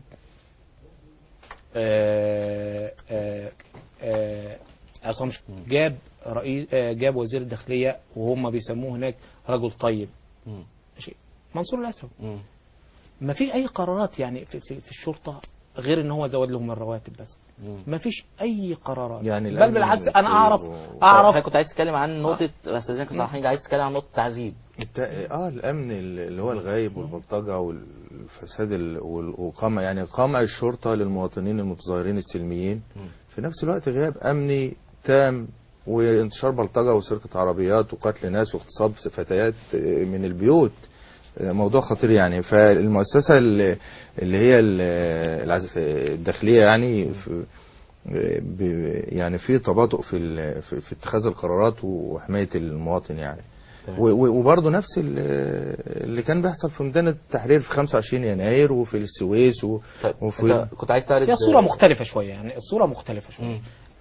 آه، آه، آه، عصام ش- جاب رئيس آه، جاب وزير الداخلية وهم بيسموه هناك رجل طيب مم. ماشي منصور الاسود مم. ما فيش اي قرارات يعني في, في, في الشرطه غير ان هو زود لهم الرواتب بس مم. ما فيش اي قرارات يعني بل الأمن بالعكس انا طيب اعرف و- اعرف حضرتك كنت عايز تتكلم عن نقطه استاذنك يا حميد عايز تتكلم عن نقطه تعذيب الت... اه الامن اللي هو الغايب والبلطجه والفساد ال... وال- وقمع يعني قمع الشرطه للمواطنين المتظاهرين السلميين مم. في نفس الوقت غياب امني تام وانتشار بلطجه وسرقه عربيات وقتل ناس واغتصاب في آه، من البيوت آه، موضوع خطير يعني فالمؤسسه اللي اللي هي ال- العز- الداخليه يعني في ب- يعني في تباطؤ في ال- في في اتخاذ القرارات وحمايه المواطن يعني تمام. و- و- وبرضه نفس ال- اللي كان بيحصل في ميدان التحرير في 25 يناير وفي السويس و- طيب وفي انت كنت عايز تعرض هي الصوره مختلفه شويه يعني الصوره مختلفه شويه مم.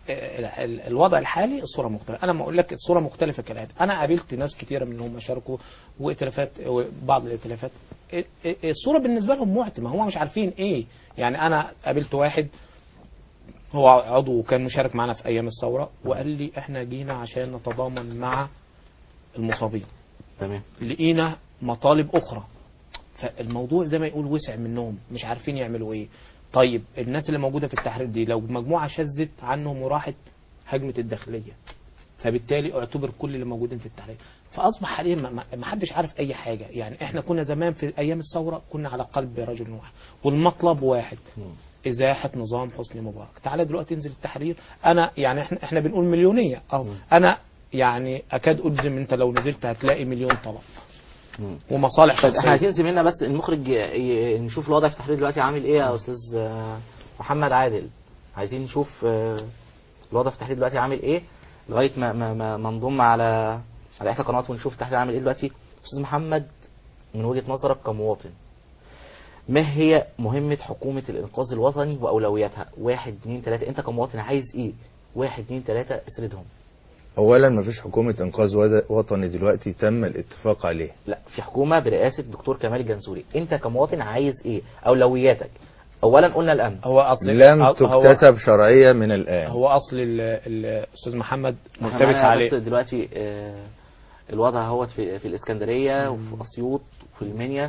ال- ال- الوضع الحالي الصوره مختلفه انا ما اقول لك الصوره مختلفه كالاتي انا قابلت ناس كتيره منهم شاركوا وائتلافات بعض الائتلافات ال- ال- الصوره بالنسبه لهم معتمه هم مش عارفين ايه يعني انا قابلت واحد هو عضو وكان مشارك معنا في ايام الثوره وقال لي احنا جينا عشان نتضامن مع المصابين تمام لقينا مطالب اخرى فالموضوع زي ما يقول وسع منهم مش عارفين يعملوا ايه طيب الناس اللي موجوده في التحرير دي لو مجموعه شذت عنهم وراحت هجمه الداخليه فبالتالي اعتبر كل اللي موجودين في التحرير فاصبح حاليا ما- ما ما حدش عارف اي حاجه يعني احنا كنا زمان في ايام الثوره كنا على قلب رجل واحد والمطلب واحد ازاحه نظام حسني مبارك تعالى دلوقتي انزل التحرير انا يعني احنا احنا بنقول مليونيه اهو انا يعني اكاد اجزم انت لو نزلت هتلاقي مليون طلب مم. ومصالح طيب احنا شخصيه عايزين زميلنا بس المخرج ي- ي- نشوف الوضع في التحرير دلوقتي عامل ايه يا استاذ آه، محمد عادل عايزين نشوف آه، الوضع في التحرير دلوقتي عامل ايه لغايه ما ما ما, ما نضم على على احدى القنوات ونشوف التحرير عامل ايه دلوقتي استاذ محمد من وجهه نظرك كمواطن ما هي مهمة حكومة الإنقاذ الوطني وأولوياتها؟ واحد اتنين تلاتة، أنت كمواطن عايز إيه؟ واحد اتنين تلاتة اسردهم. اولا ما فيش حكومه انقاذ ود- وطني دلوقتي تم الاتفاق عليه لا في حكومه برئاسه الدكتور كمال الجنزوري انت كمواطن عايز ايه اولوياتك اولا قلنا الامن هو اصل لم هو- تكتسب شرعيه من الان هو اصل ال- ال- الاستاذ محمد إحنا ملتبس معانا عليه بس دلوقتي آه، الوضع هو في في الاسكندريه وفي اسيوط وفي المنيا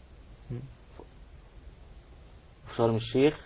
وفي شرم الشيخ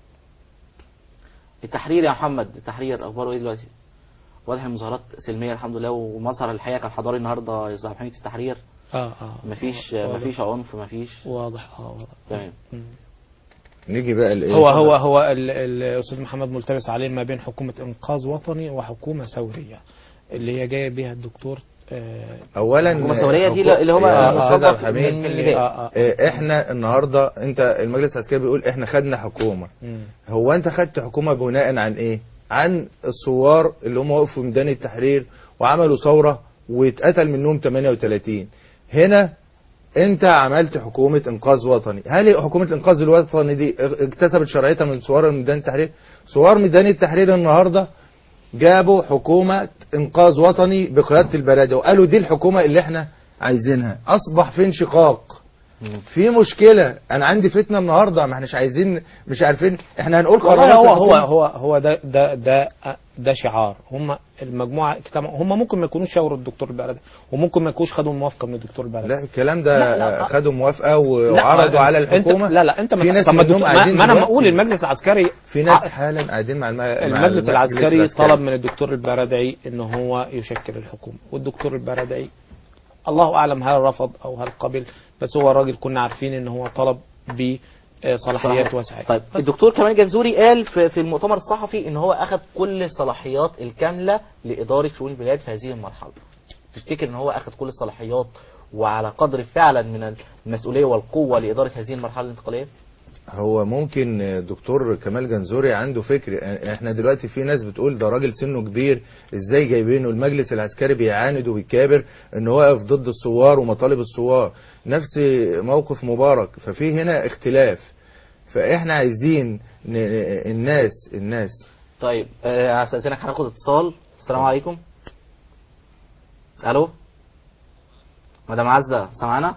التحرير يا محمد التحرير اخباره ايه دلوقتي واضح المظاهرات سلميه الحمد لله ومظهر الحقيقه كان حضاري النهارده يا استاذ عبد الحميد في التحرير اه اه مفيش واضح. مفيش عنف مفيش واضح اه واضح تمام مم. نيجي بقى لايه هو هو هو ال- ال- الاستاذ محمد ملتبس عليه ما بين حكومه انقاذ وطني وحكومه ثوريه اللي هي جايه بيها الدكتور آه اولا الحكومه الثوريه دي حكو- اللي هو يا آه، استاذ عبد مصدق الحميد من اللي اللي آه آه آه، احنا النهارده انت المجلس العسكري بيقول احنا خدنا حكومه مم. هو انت خدت حكومه بناء عن ايه عن الثوار اللي هم وقفوا في ميدان التحرير وعملوا ثوره واتقتل منهم 38 هنا انت عملت حكومه انقاذ وطني هل حكومه الانقاذ الوطني دي اكتسبت شرعيتها من ثوار ميدان التحرير ثوار ميدان التحرير النهارده جابوا حكومه انقاذ وطني بقياده البرادة وقالوا دي الحكومه اللي احنا عايزينها اصبح في انشقاق في مشكله انا عندي فتنه النهارده ما احناش عايزين مش عارفين احنا هنقول والله قرارات هو هو الحكومة. هو هو ده ده ده ده شعار هم المجموعه اجتمعوا هم ممكن ما يكونوش شاوروا الدكتور البلدي وممكن ما يكونوش خدوا موافقه من الدكتور البلدي لا الكلام ده لا، لا. خدوا موافقه لا، وعرضوا على انت الحكومه لا لا انت في ما ناس طب ما منهم الدكتور- ما, قاعدين ما انا دلوقتي. بقول المجلس العسكري في ناس ع- حالا قاعدين مع, الم... مع المجلس العسكري العسكري. طلب من الدكتور البرادعي ان هو يشكل الحكومه والدكتور البرادعي الله اعلم هل رفض او هل قبل بس هو الراجل كنا عارفين ان هو طلب بصلاحيات واسعه طيب بس الدكتور كمال الجنزوري قال في, في المؤتمر الصحفي ان هو اخذ كل الصلاحيات الكامله لاداره شؤون البلاد في هذه المرحله تفتكر ان هو اخذ كل الصلاحيات وعلى قدر فعلا من المسؤوليه والقوه لاداره هذه المرحله الانتقاليه هو ممكن دكتور كمال جنزوري عنده فكر احنا دلوقتي في ناس بتقول ده راجل سنه كبير ازاي جايبينه المجلس العسكري بيعاند وبيكابر ان هو واقف ضد الثوار ومطالب الثوار نفس موقف مبارك ففي هنا اختلاف فاحنا عايزين ن... الناس الناس طيب آه، استاذنك هناخد اتصال السلام عليكم الو مدام عزه سامعانا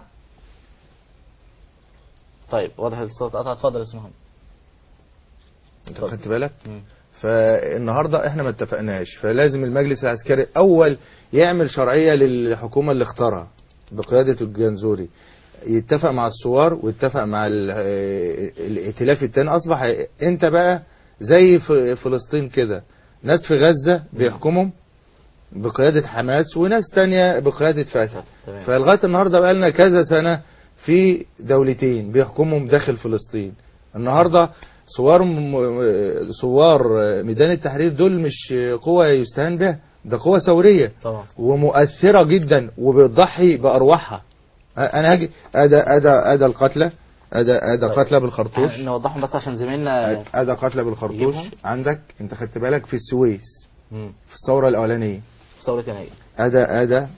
طيب واضح الاتصال اتقطع اتفضل يا استاذ محمد انت خدت بالك مم. فالنهارده احنا ما اتفقناش فلازم المجلس العسكري اول يعمل شرعيه للحكومه اللي اختارها بقياده الجنزوري يتفق مع الثوار ويتفق مع ال- اه الائتلاف التاني اصبح انت بقى زي ف- فلسطين كده ناس في غزه بيحكمهم بقياده حماس وناس تانية بقياده فتح تمام. فلغايه النهارده بقى لنا كذا سنه في دولتين بيحكمهم داخل فلسطين النهارده ثوار م- ثوار ميدان التحرير دول مش قوة يستهان بها ده قوة ثورية طبعا ومؤثرة جدا وبتضحي بأرواحها أ- أنا هاجي أدا أدا أدا القتلى أدا أدا قتلى بالخرطوش نوضحهم بس عشان زميلنا أدا قتلى بالخرطوش يجيبهم. عندك أنت خدت بالك في السويس مم. في الثورة الأولانية في ثوره يناير أدا أدا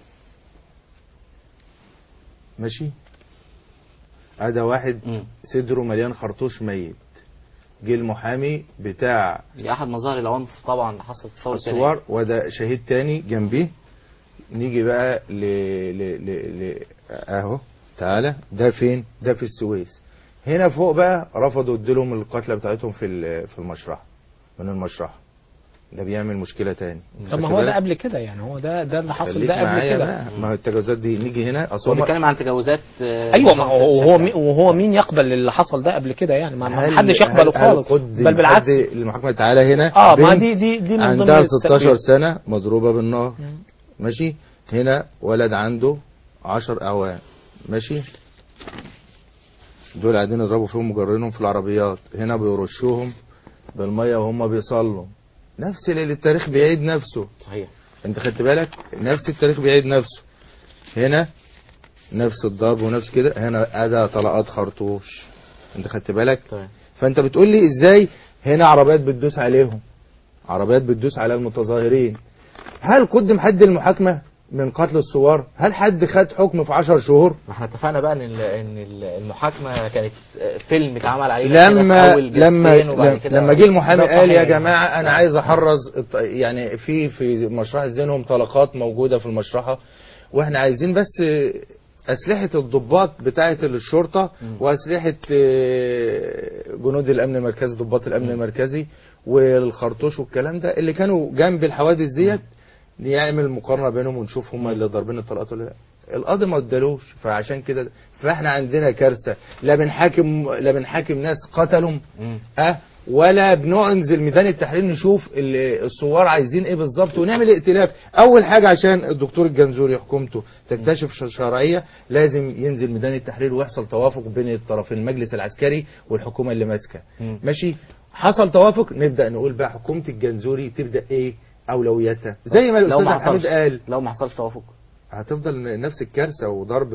ماشي أدا واحد مم. صدره مليان خرطوش ميت جه المحامي بتاع دي احد مظاهر العنف طبعا اللي حصلت في ثوره الثوار وده شهيد تاني جنبيه نيجي بقى ل... ل... ل... ل... اهو تعالى ده فين ده في السويس هنا فوق بقى رفضوا اديلهم القتلى بتاعتهم في ال- في المشرحه من المشرحه ده بيعمل مشكله تاني طب ما خدت هو ده بالك؟ قبل كده يعني هو ده ده اللي حصل خليك ده قبل معايا كده بقى. ما هو التجاوزات دي نيجي هنا اصل هو هم- بيتكلم عن تجاوزات آه، ايوه ما هو وهو بشكل مين وهو مين يقبل اللي حصل ده قبل كده يعني ما ما هل- حدش يقبله هل- هل خالص قدم بل بالعكس حد المحاكمه تعالى هنا اه ما بنت دي دي دي من ضمن عندها 16 السلبيات. سنة مضروبة بالنار مم. ماشي هنا ولد عنده 10 أعوام ماشي دول قاعدين يضربوا فيهم مجرينهم في العربيات هنا بيرشوهم بالمية وهم بيصلوا نفس اللي التاريخ بيعيد نفسه صحيح انت خدت بالك نفس التاريخ بيعيد نفسه هنا نفس الضرب ونفس كده هنا ادى طلقات خرطوش انت خدت بالك طيب فانت بتقول لي ازاي هنا عربيات بتدوس عليهم عربيات بتدوس على المتظاهرين هل قدم حد المحاكمة من قتل الثوار هل حد خد حكم في عشر شهور ما احنا اتفقنا بقى ان ال- ان ال- المحاكمه كانت آه، فيلم اتعمل عليه كده في لما أول لما جلستين وبعد لما- كده لما جه المحامي ده قال يا صحيح. جماعه انا عايز احرز الط- يعني في في مشرحه ذهنهم طلقات موجوده في المشرحه واحنا عايزين بس اسلحه الضباط بتاعه الشرطه واسلحه آه، جنود الامن المركزي ضباط الامن المركزي والخرطوش والكلام ده اللي كانوا جنب الحوادث ديت نعمل مقارنه بينهم ونشوف هم اللي ضاربين الطلقات ولا لا القاضي ما ادالوش فعشان كده فاحنا عندنا كارثه لا بنحاكم لا بنحاكم ناس قتلوا مم. اه ولا بننزل ميدان التحرير نشوف ال- الثوار عايزين ايه بالظبط ونعمل ائتلاف اول حاجه عشان الدكتور الجنزوري حكومته تكتشف ش- شرعيه لازم ينزل ميدان التحرير ويحصل توافق بين الطرفين المجلس العسكري والحكومه اللي ماسكه مم. ماشي حصل توافق نبدا نقول بقى حكومه الجنزوري تبدا ايه اولوياتها زي ما لو الاستاذ ما عبد الحميد حصلش قال لو ما حصلش توافق هتفضل نفس الكارثه وضرب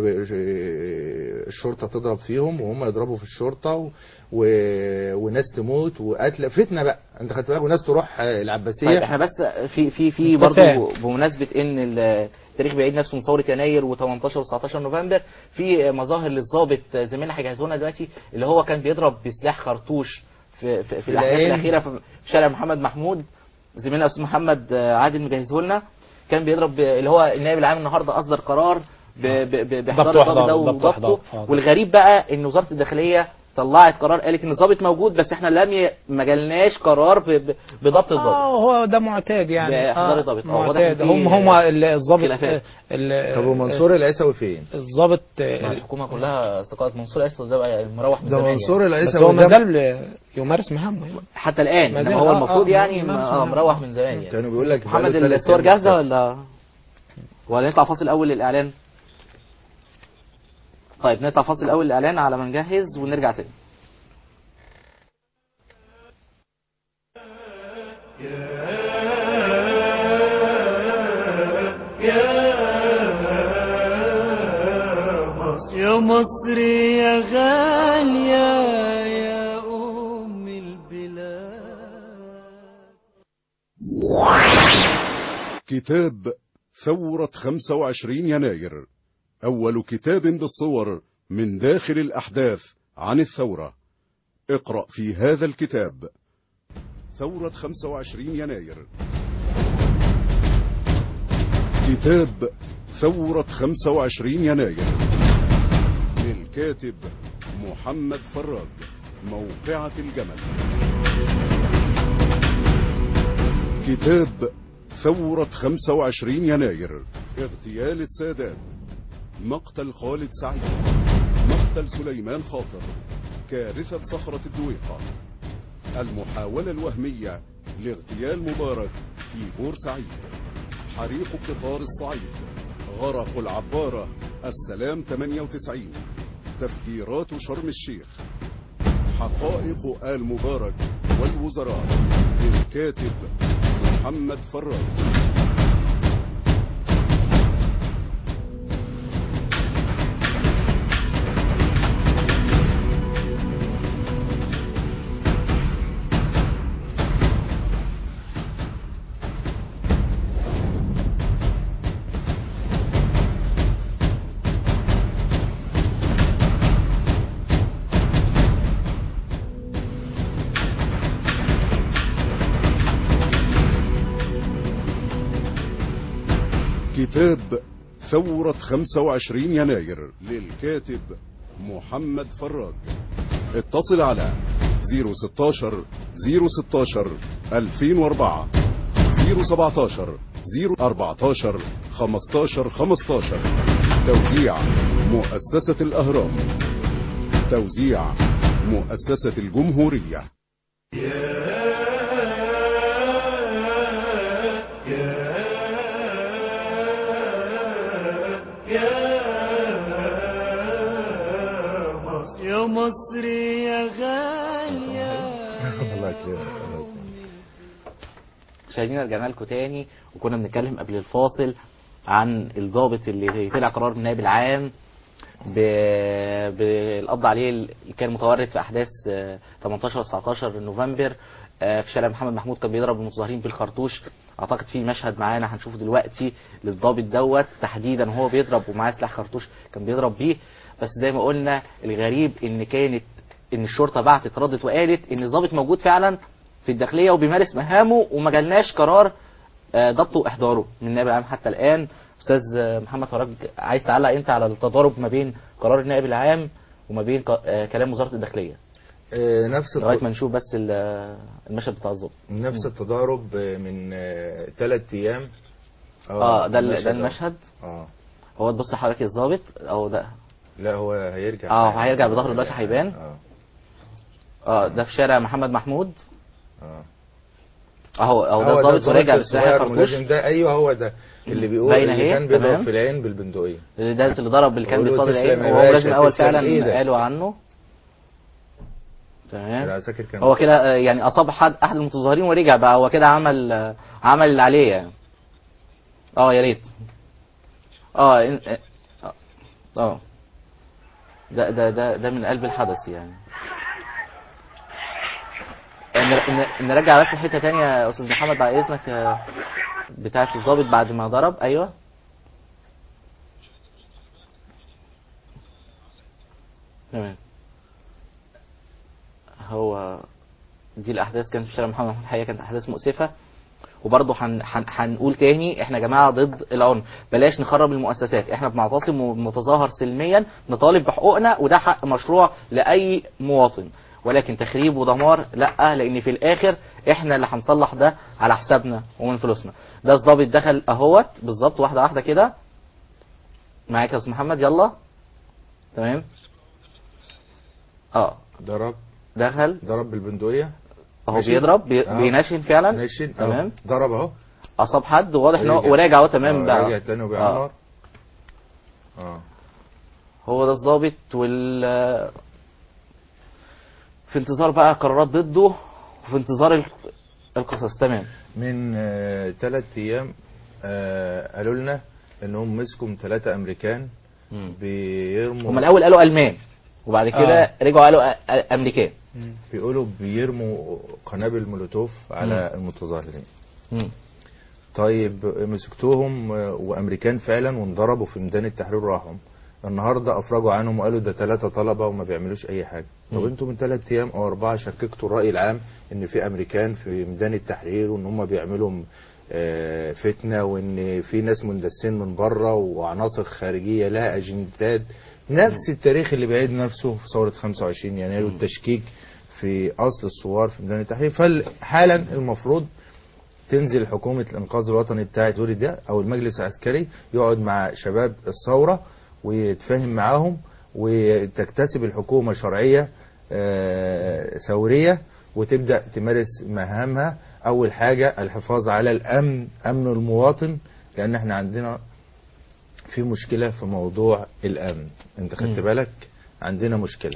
الشرطه تضرب فيهم وهم يضربوا في الشرطه و... و... وناس تموت وقتل فتنه بقى انت خدت بالك وناس تروح العباسيه طيب احنا بس في في في بس برضه بمناسبه ان ال- التاريخ بيعيد نفسه من ثوره يناير و18 و19 نوفمبر في مظاهر للضابط زميلنا هيجهزونا دلوقتي اللي هو كان بيضرب بسلاح خرطوش في في, في الاحداث العين. الاخيره في شارع محمد محمود زميلنا استاذ محمد عادل مجهزه لنا كان بيضرب ب- اللي هو النائب العام النهارده اصدر قرار ب- ب- ب- باحضار ضبط الضابط ده وإحضار، ضبط وضبطه وإحضار. آه. والغريب بقى ان وزاره الداخليه طلعت قرار قالت ان الضابط موجود بس احنا لم ي... ما جالناش قرار ب... ب- بضبط الضابط اه هو ده معتاد يعني بإحضار آه الضابط. آه، واضح معتاد إن في هم هم الضابط خلافات. ال- طب ومنصور العيسوي فين؟ الضابط ما الحكومه كلها استقالت منصور عيسى ده بقى مروح من ده زمان منصور يعني. بس العيسوي هو ما ده زال يمارس مهامه يعني حتى الان ما انما زال- هو آه، المفروض آه، يعني يمارس ما- آه، مهامه. مروح من زمان يعني كانوا بيقول لك محمد بقاله تلات الصور أيام جاهزه بس. ولا ولا نطلع فاصل اول للاعلان طيب نطلع فاصل اول للاعلان على ما نجهز ونرجع تاني يا مصر يا غالية يا أم البلاد كتاب ثورة 25 يناير أول كتاب بالصور من داخل الأحداث عن الثورة اقرأ في هذا الكتاب ثورة 25 يناير كتاب ثورة 25 يناير للكاتب محمد فراج موقعة الجمل كتاب ثورة 25 يناير اغتيال السادات مقتل خالد سعيد مقتل سليمان خاطر كارثة صخرة الدويقة المحاولة الوهمية لاغتيال مبارك في بورسعيد حريق قطار الصعيد غرق العبارة السلام 98 تفجيرات شرم الشيخ حقائق آل مبارك والوزراء للكاتب محمد فراج كتاب ثورة 25 يناير للكاتب محمد فراج اتصل على 016 016 2004 017 014 15 15 توزيع مؤسسة الأهرام توزيع مؤسسة الجمهورية يا مصر يا غالية الله يكرمك مشاهدينا رجعنا لكم تاني وكنا بنتكلم قبل الفاصل عن الضابط اللي طلع قرار من النائب العام ب- بالقبض عليه اللي كان متورط في احداث آه، 18 و 19 نوفمبر آه، في شارع محمد محمود كان بيضرب المتظاهرين بالخرطوش اعتقد في مشهد معانا هنشوفه دلوقتي للضابط دوت تحديدا وهو بيضرب ومعاه سلاح خرطوش كان بيضرب بيه بس زي ما قلنا الغريب ان كانت ان الشرطه بعتت ردت وقالت ان الضابط موجود فعلا في الداخليه وبيمارس مهامه وما جالناش قرار آه، ضبطه واحضاره من النائب العام حتى الان استاذ آه، محمد فراج عايز تعلق انت على التضارب ما بين قرار النائب العام وما بين ق- آه، كلام وزاره الداخليه آه، نفس لغايه الت- ما نشوف بس ال- آه، المشهد بتاع الضبط نفس التضارب آه، من ثلاث ايام اه ده ال- ده المشهد المشهد اه هو تبص حضرتك الضابط او ده لا هو هيرجع اه هيرجع بظهره دلوقتي هيبان اه اه ده في شارع محمد محمود اه اهو اهو ده هو الضابط وراجع الصغير بالسلاح خرطوش الملازم ده ايوه هو ده اللي بيقول باينة اللي اهي، كان بيضرب تمام. في العين بالبندقيه ده اللي ضرب اللي كان بقول له بيصطاد العين تسلم يا وهو باشا، لازم الاول تسلم فعلا إيدك. قالوا عنه تمام انا فاكر كان هو كده آه، يعني اصاب حد احد المتظاهرين ورجع بقى هو كده عمل آه، عمل اللي عليه يعني اه يا ريت اه إن- اه اه ده ده ده ده من قلب الحدث يعني ن- ن- نرجع بس حته تانية يا استاذ محمد بعد اذنك آه، بتاعه الضابط بعد ما ضرب ايوه تمام هو دي الاحداث كانت في شارع محمد محمود الحقيقه كانت احداث مؤسفه وبرضه هن هن هنقول تاني احنا يا جماعه ضد العنف بلاش نخرب المؤسسات احنا بنعتصم وبنتظاهر سلميا نطالب بحقوقنا وده حق مشروع لاي مواطن ولكن تخريب ودمار لا لان في الاخر احنا اللي هنصلح ده على حسابنا ومن فلوسنا ده الضابط دخل اهوت بالظبط واحده واحده كده معاك يا استاذ محمد يلا تمام اه ضرب دخل ضرب بالبندقيه اهو ماشي. بيضرب بي... آه. بينشن فعلا ماشي أهو. تمام ضرب اهو اصاب حد وواضح ان هو رجع. وراجع اهو تمام آه، بقى رجع تاني آه. وبيعمر اه هو ده الضابط وال في انتظار بقى قرارات ضده وفي انتظار ال- القصص تمام من ثلاث ايام آه قالوا لنا انهم مسكوا ثلاثه امريكان بيرموا هم الاول قالوا المان وبعد كده آه. رجعوا قالوا أ- أ- امريكان بيقولوا بيرموا قنابل مولوتوف على المتظاهرين مم. طيب مسكتوهم آه، وامريكان فعلا وانضربوا في ميدان التحرير راحوا النهارده افرجوا عنهم وقالوا ده ثلاثه طلبه وما بيعملوش اي حاجه طب مم. انتوا من ثلاث ايام او اربعه شككتوا الراي العام ان في امريكان في ميدان التحرير وان هم بيعملوا آه، فتنه وان في ناس مندسين من بره وعناصر خارجيه لها اجندات نفس التاريخ اللي بيعيد نفسه في ثوره 25 يناير والتشكيك في اصل الثوار في ميدان التحرير فحالا المفروض تنزل حكومة الإنقاذ الوطني بتاعت دوري ده أو المجلس العسكري يقعد مع شباب الثورة ويتفاهم معاهم وتكتسب الحكومة شرعية آه، ثورية وتبدأ تمارس مهامها أول حاجة الحفاظ على الأمن أمن المواطن لأن احنا عندنا في مشكلة في موضوع الأمن أنت خدت مم. بالك عندنا مشكلة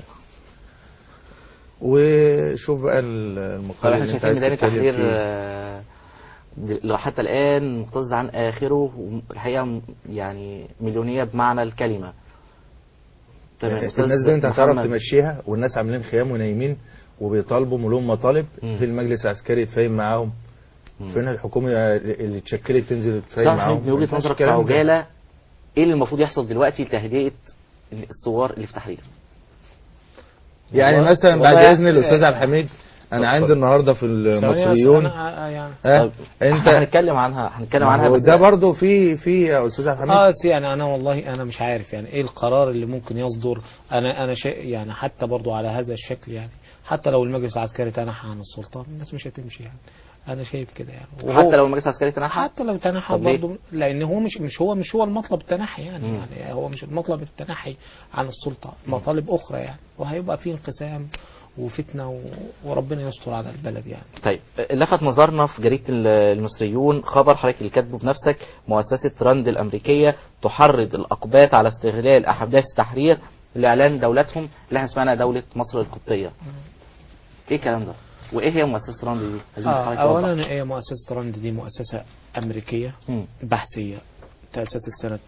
وشوف بقى المقال طب احنا اللي انت شايفين عايز ميدان تتكلم التحرير فيه. آه، د- لو حتى الان مكتظ عن اخره والحقيقه م- يعني مليونيه بمعنى الكلمه تمام يعني أستاذ الناس دي انت هتعرف محمد. تمشيها والناس عاملين خيام ونايمين وبيطالبوا ملوم مطالب مم. في المجلس العسكري يتفاهم معاهم مم. فين الحكومه اللي اتشكلت تنزل تتفاهم صح معاهم من ما وجهه ينفعش نظرك الكلام ده. كعجاله ايه اللي المفروض يحصل دلوقتي لتهدئه الثوار اللي في تحرير يعني والله- مثلا بعد والله اذن الاستاذ عبد الحميد انا عندي النهارده في المصريون أنا يعني ها طيب، انت هنتكلم عنها هنتكلم عنها هو بس ده برضه في في يا استاذ عبد اه الحميد بس يعني انا والله انا مش عارف يعني ايه القرار اللي ممكن يصدر انا انا شيء يعني حتى برضو على هذا الشكل يعني حتى لو المجلس العسكري تنحى عن السلطان الناس مش هتمشي يعني انا شايف كده يعني وهو- حتى لو المجلس العسكري تنحى حتى لو تنحى طب ليه؟ برضه لان هو مش مش هو مش هو المطلب التنحي يعني, مم. يعني هو مش المطلب التنحي عن السلطه مطالب اخرى يعني وهيبقى في انقسام وفتنه و... وربنا يستر على البلد يعني طيب لفت نظرنا في جريدة ال- المصريون خبر حضرتك اللي كاتبه بنفسك مؤسسة راند الأمريكية تحرض الأقباط على استغلال أحداث التحرير لإعلان دولتهم اللي احنا اسمها دولة مصر القبطية. إيه الكلام ده؟ وإيه هي مؤسسة راند دي؟ عايزين آه حضرتك توضح. اولا هي مؤسسه راند دي مؤسسه امريكيه مم. بحثيه تاسست سنه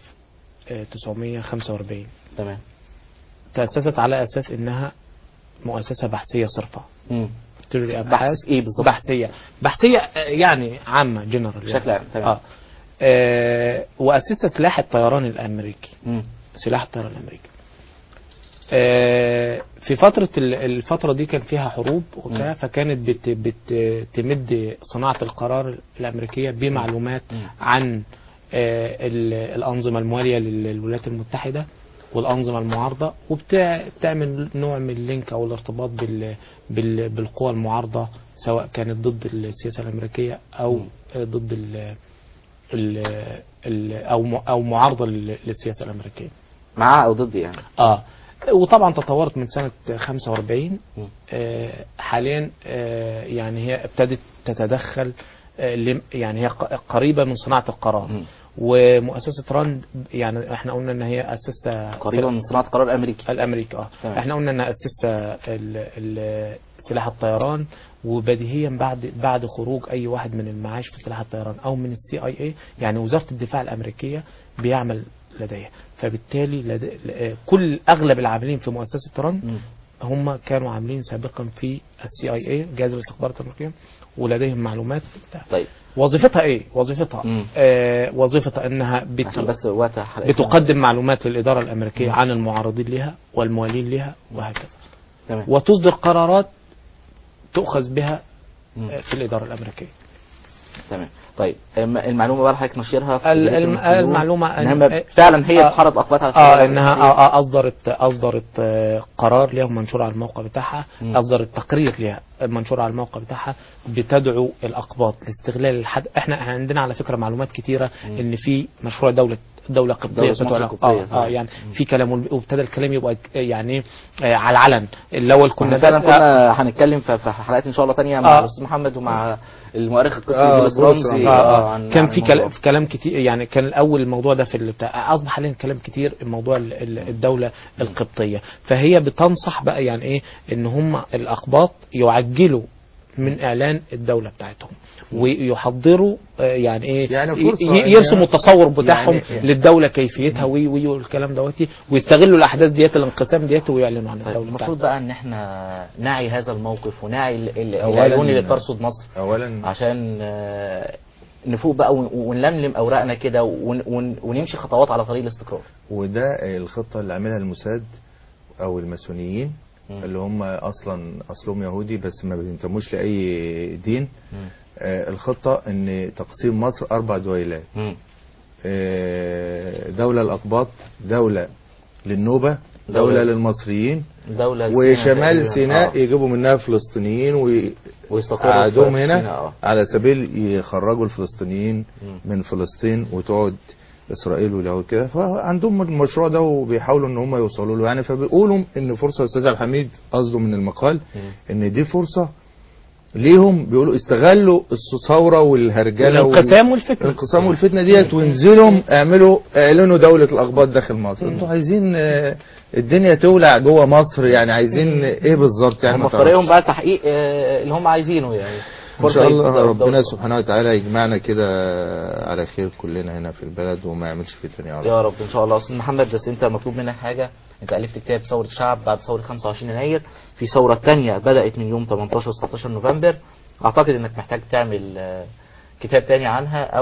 1945 تمام. تاسست على اساس انها مؤسسه بحثيه صرفه مم. تجري بحث ابحاث إيه بالظبط؟ بحثيه بحثيه آه، يعني عامه جنرال بشكل عام، تمام. آه. آه واسس سلاح الطيران الامريكي مم. سلاح الطيران الامريكي آه، في فترة ال- الفترة دي كان فيها حروب وبتاع فكانت بت بتمد صناعة القرار الأمريكية بمعلومات مم. عن آه، ال- الأنظمة الموالية لل- للولايات المتحدة والأنظمة المعارضة وبتعمل نوع من اللينك أو الارتباط بال بال بالقوى المعارضة سواء كانت ضد السياسة الأمريكية أو آه، ضد ال ال ال أو م- أو معارضة لل- للسياسة الأمريكية. مع أو ضد يعني. اه وطبعا تطورت من سنة 45 مم. آه، حاليا آه، يعني هي ابتدت تتدخل آه، لم- يعني هي ق- قريبة من صناعة القرار مم. ومؤسسة راند يعني احنا قلنا ان هي اسسها قريبا من صناعة قرار أمريكي. الامريكا اه تمام. احنا قلنا ان اسسها ال- ال- سلاح الطيران وبديهيا بعد بعد خروج اي واحد من المعاش في سلاح الطيران او من السي اي اي يعني وزاره الدفاع الامريكيه بيعمل لديها فبالتالي لدي ل- كل اغلب العاملين في مؤسسه ران مم. هم كانوا عاملين سابقا في السي اي اي جهاز الاستخبارات الامريكيه ولديهم معلومات بتاع. طيب وظيفتها ايه وظيفتها مم. آه وظيفتها انها بت... عشان بس وقت حلقتنا. بتقدم معلومات للإدارة الأمريكية عن المعارضين لها والموالين لها وهكذا تمام. وتصدر قرارات تؤخذ بها مم. في الإدارة الأمريكية تمام طيب الم- المعلومه بقى اللي حضرتك نشيرها في ال- جريدة الم- المصريون، المعلومة إن أن- هم فعلا هي آه، بتحرض اقوات على اه الثورة انها الأمريكية. آه آه اصدرت اصدرت آه، قرار ليها منشور على الموقع بتاعها مم. اصدرت تقرير ليها منشور على الموقع بتاعها بتدعو الاقباط لاستغلال الحد احنا عندنا على فكره معلومات كتيره مم. ان في مشروع دوله دولة قبطية دولة مصر ستعلن القبطية، اه, آه تمام. يعني في كلام وابتدى الكلام يبقى يعني آه على العلن الاول كنا كنا فعلا ده- كنا هنتكلم في في حلقات ان شاء الله تانية مع آه. الاستاذ محمد ومع المؤرخ القدسي آه، بولس بولس رمزي رمزي. آه آه، آه عن- كان عن في الموضوع. كلام في كلام كتير يعني كان الاول الموضوع ده في بتاع اصبح حاليا كلام كتير الموضوع ال- ال- الدوله القبطيه فهي بتنصح بقى يعني ايه ان هم الاقباط يعجلوا من اعلان الدوله بتاعتهم ويحضروا آه، يعني ايه يعني فرصة ي- إن يرسموا هي- التصور بتاعهم يعني- يعني- للدوله كيفيتها وي وي والكلام دوتي ويستغلوا الاحداث ديت الانقسام ديت ويعلنوا عن طيب الدوله المفروض بتاعتهم بقى ان احنا نعي هذا الموقف ونعي ال- ال- أولاً- العيون اللي بترصد مصر اولا عشان آه، نفوق بقى ون- ونلملم اوراقنا كده ون- ون- ونمشي خطوات على طريق الاستقرار وده الخطه اللي عاملها الموساد او الماسونيين مم. اللي هم اصلا اصلهم يهودي بس ما بينتموش لاي دين مم. آه، الخطه ان تقسيم مصر اربع دويلات مم. آه، دوله الاقباط دوله للنوبه دولة- دوله للمصريين دولة سيناء وشمال تقريباً. سيناء آه. يجيبوا منها فلسطينيين ويستقروا ويقعدوهم في هنا سيناء، آه. على سبيل يخرجوا الفلسطينيين مم. من فلسطين وتقعد اسرائيل واليهود كده فعندهم المشروع ده وبيحاولوا ان هم يوصلوا له يعني فبيقولوا ان فرصه استاذ عبد الحميد قصده من المقال مم. ان دي فرصه ليهم بيقولوا استغلوا الثوره والهرجله الانقسام والفتنه الانقسام والفتنه ديت وانزلوا اعملوا اعلنوا دوله الاقباط داخل مصر انتوا عايزين آه، الدنيا تولع جوه مصر يعني عايزين ايه بالظبط يعني هم ما في طريقهم تعرفش. بقى تحقيق آه، اللي هم عايزينه يعني ان شاء الله يبقى ربنا الدولة. سبحانه وتعالى يجمعنا كده على خير كلنا هنا في البلد وما يعملش فتن يا رب يا رب ان شاء الله استاذ محمد بس انت مطلوب منك حاجه انت الفت كتاب ثوره شعب بعد ثوره 25 يناير في ثوره تانية بدات من يوم 18 19 نوفمبر اعتقد انك محتاج تعمل آه، كتاب تاني عنها او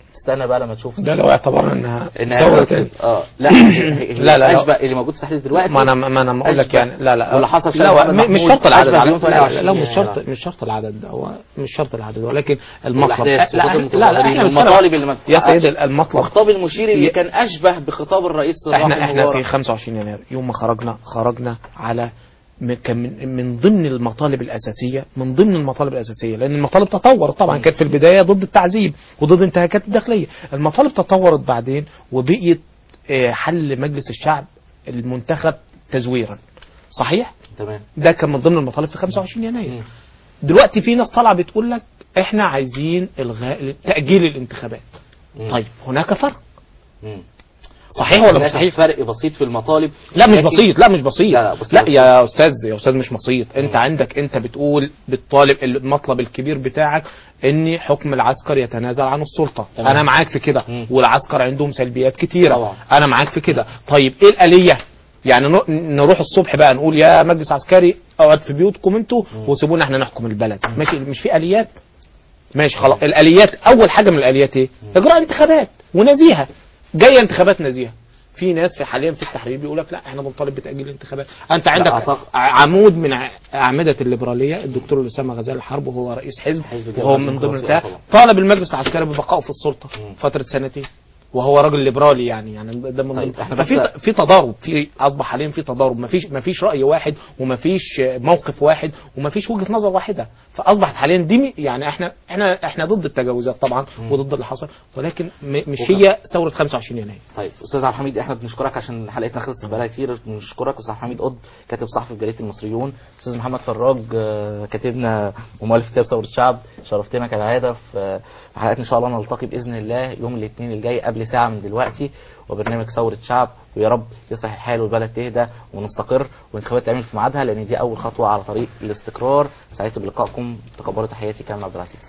تستنى بقى لما تشوف ده لو اعتبرنا انها انها ثورة خلصت. تاني اه لا لا، لا. اشبه اللي موجود في تحديد دلوقتي ما انا ما انا اقول لك أشبه. يعني لا لا واللي حصل في لا شارع محمد م- مش محمود شرط العدد أشبه على بيوم لا, لا, 28 لا مش يعني. شرط مش شرط العدد هو مش شرط العدد ولكن المطلب والأحداث لا وخطاب لا, لا احنا بنتكلم- المطالب اللي ما يا بتتحققش. سيدي المطلب وخطاب المشير اللي كان اشبه بخطاب الرئيس الراحل احنا احنا في مبارك. 25 يناير يوم ما خرجنا خرجنا على م- كان من, من ضمن المطالب الاساسيه من ضمن المطالب الاساسيه لان المطالب تطورت طبعا كانت في البدايه ضد التعذيب وضد انتهاكات الداخليه المطالب تطورت بعدين وبقيت آه، حل مجلس الشعب المنتخب تزويرا صحيح تمام ده كان من ضمن المطالب في 25 يناير مم. دلوقتي في ناس طالعه بتقول لك احنا عايزين الغاء تاجيل الانتخابات مم. طيب هناك فرق مم. صحيح ولا مش هناك صحيح فرق بسيط في المطالب لا مش لكن- بسيط لا مش بسيط لا، لا, لا، بسيط. لا يا استاذ يا استاذ مش بسيط انت مم. عندك انت بتقول بالطالب المطلب الكبير بتاعك ان حكم العسكر يتنازل عن السلطه تمام. انا معاك في كده مم. والعسكر عندهم سلبيات كتيره طبعا. انا معاك في كده طيب ايه الاليه يعني نو- نروح الصبح بقى نقول يا مجلس عسكري اقعد في بيوتكم انتوا مم. وسيبونا احنا نحكم البلد ماشي مش في اليات ماشي خلاص الاليات اول حاجه من الاليات ايه اجراء انتخابات ونزيهه جايه انتخابات نزيهه في ناس في حاليا في التحرير بيقول لك لا احنا بنطالب بتاجيل الانتخابات انت عندك أعتقد- عمود من ع- اعمده الليبراليه الدكتور اسامه غزال الحرب وهو رئيس حزب حزب وهو الجماعة من ضمن الديمقراطية بتاع طبعا. طالب المجلس العسكري ببقائه في السلطه مم. فتره سنتين وهو راجل ليبرالي يعني يعني ده من طيب، ضمن احنا ففي بس- في تضارب في اصبح حاليا في تضارب مفيش مفيش راي واحد ومفيش موقف واحد ومفيش وجهه نظر واحده فاصبحت حاليا دي م- يعني احنا احنا احنا ضد التجاوزات طبعا مم. وضد اللي حصل ولكن م- مش وكم- هي ثوره 25 يناير طيب استاذ عبد الحميد احنا بنشكرك عشان حلقتنا خلصت بقالها كتير بنشكرك استاذ عبد الحميد قطب كاتب صحفي في جريده المصريون استاذ محمد فراج آه، كاتبنا ومؤلف كتاب ثوره الشعب شرفتنا كالعاده في في حلقات ان شاء الله نلتقي باذن الله يوم الاثنين الجاي قبل ساعه من دلوقتي وبرنامج ثوره شعب ويا رب يصلح الحال والبلد تهدى ونستقر والانتخابات تعمل في ميعادها لان دي اول خطوه على طريق الاستقرار سعدت بلقائكم تقبلوا تحياتي كامل عبد العزيز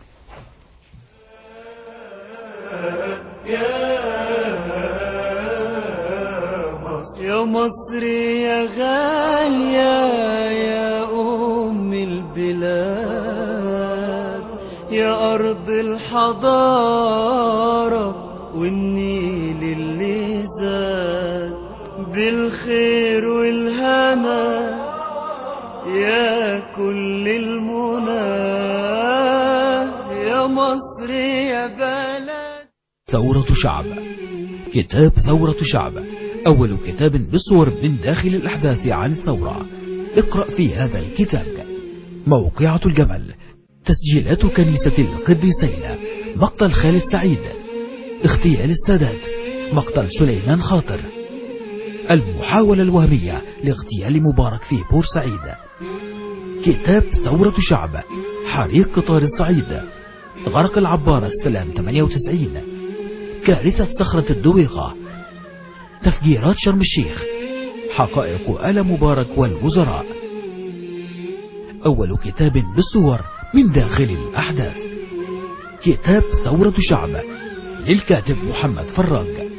يا مصر يا غالية يا أم البلاد يا أرض الحضارة والنيل اللي زاد بالخير والهنا يا كل المنى يا مصر يا بلد ثورة شعب كتاب ثورة شعب أول كتاب بالصور من داخل الأحداث عن الثورة اقرأ في هذا الكتاب موقعة الجمل تسجيلات كنيسة القديسين مقتل خالد سعيد اغتيال السادات مقتل سليمان خاطر المحاولة الوهمية لاغتيال مبارك في بورسعيد كتاب ثورة شعب حريق قطار الصعيد غرق العبارة السلام 98 كارثة صخرة الدويقة تفجيرات شرم الشيخ حقائق آل مبارك والوزراء أول كتاب بالصور من داخل الأحداث كتاب ثورة شعب للكاتب محمد فراج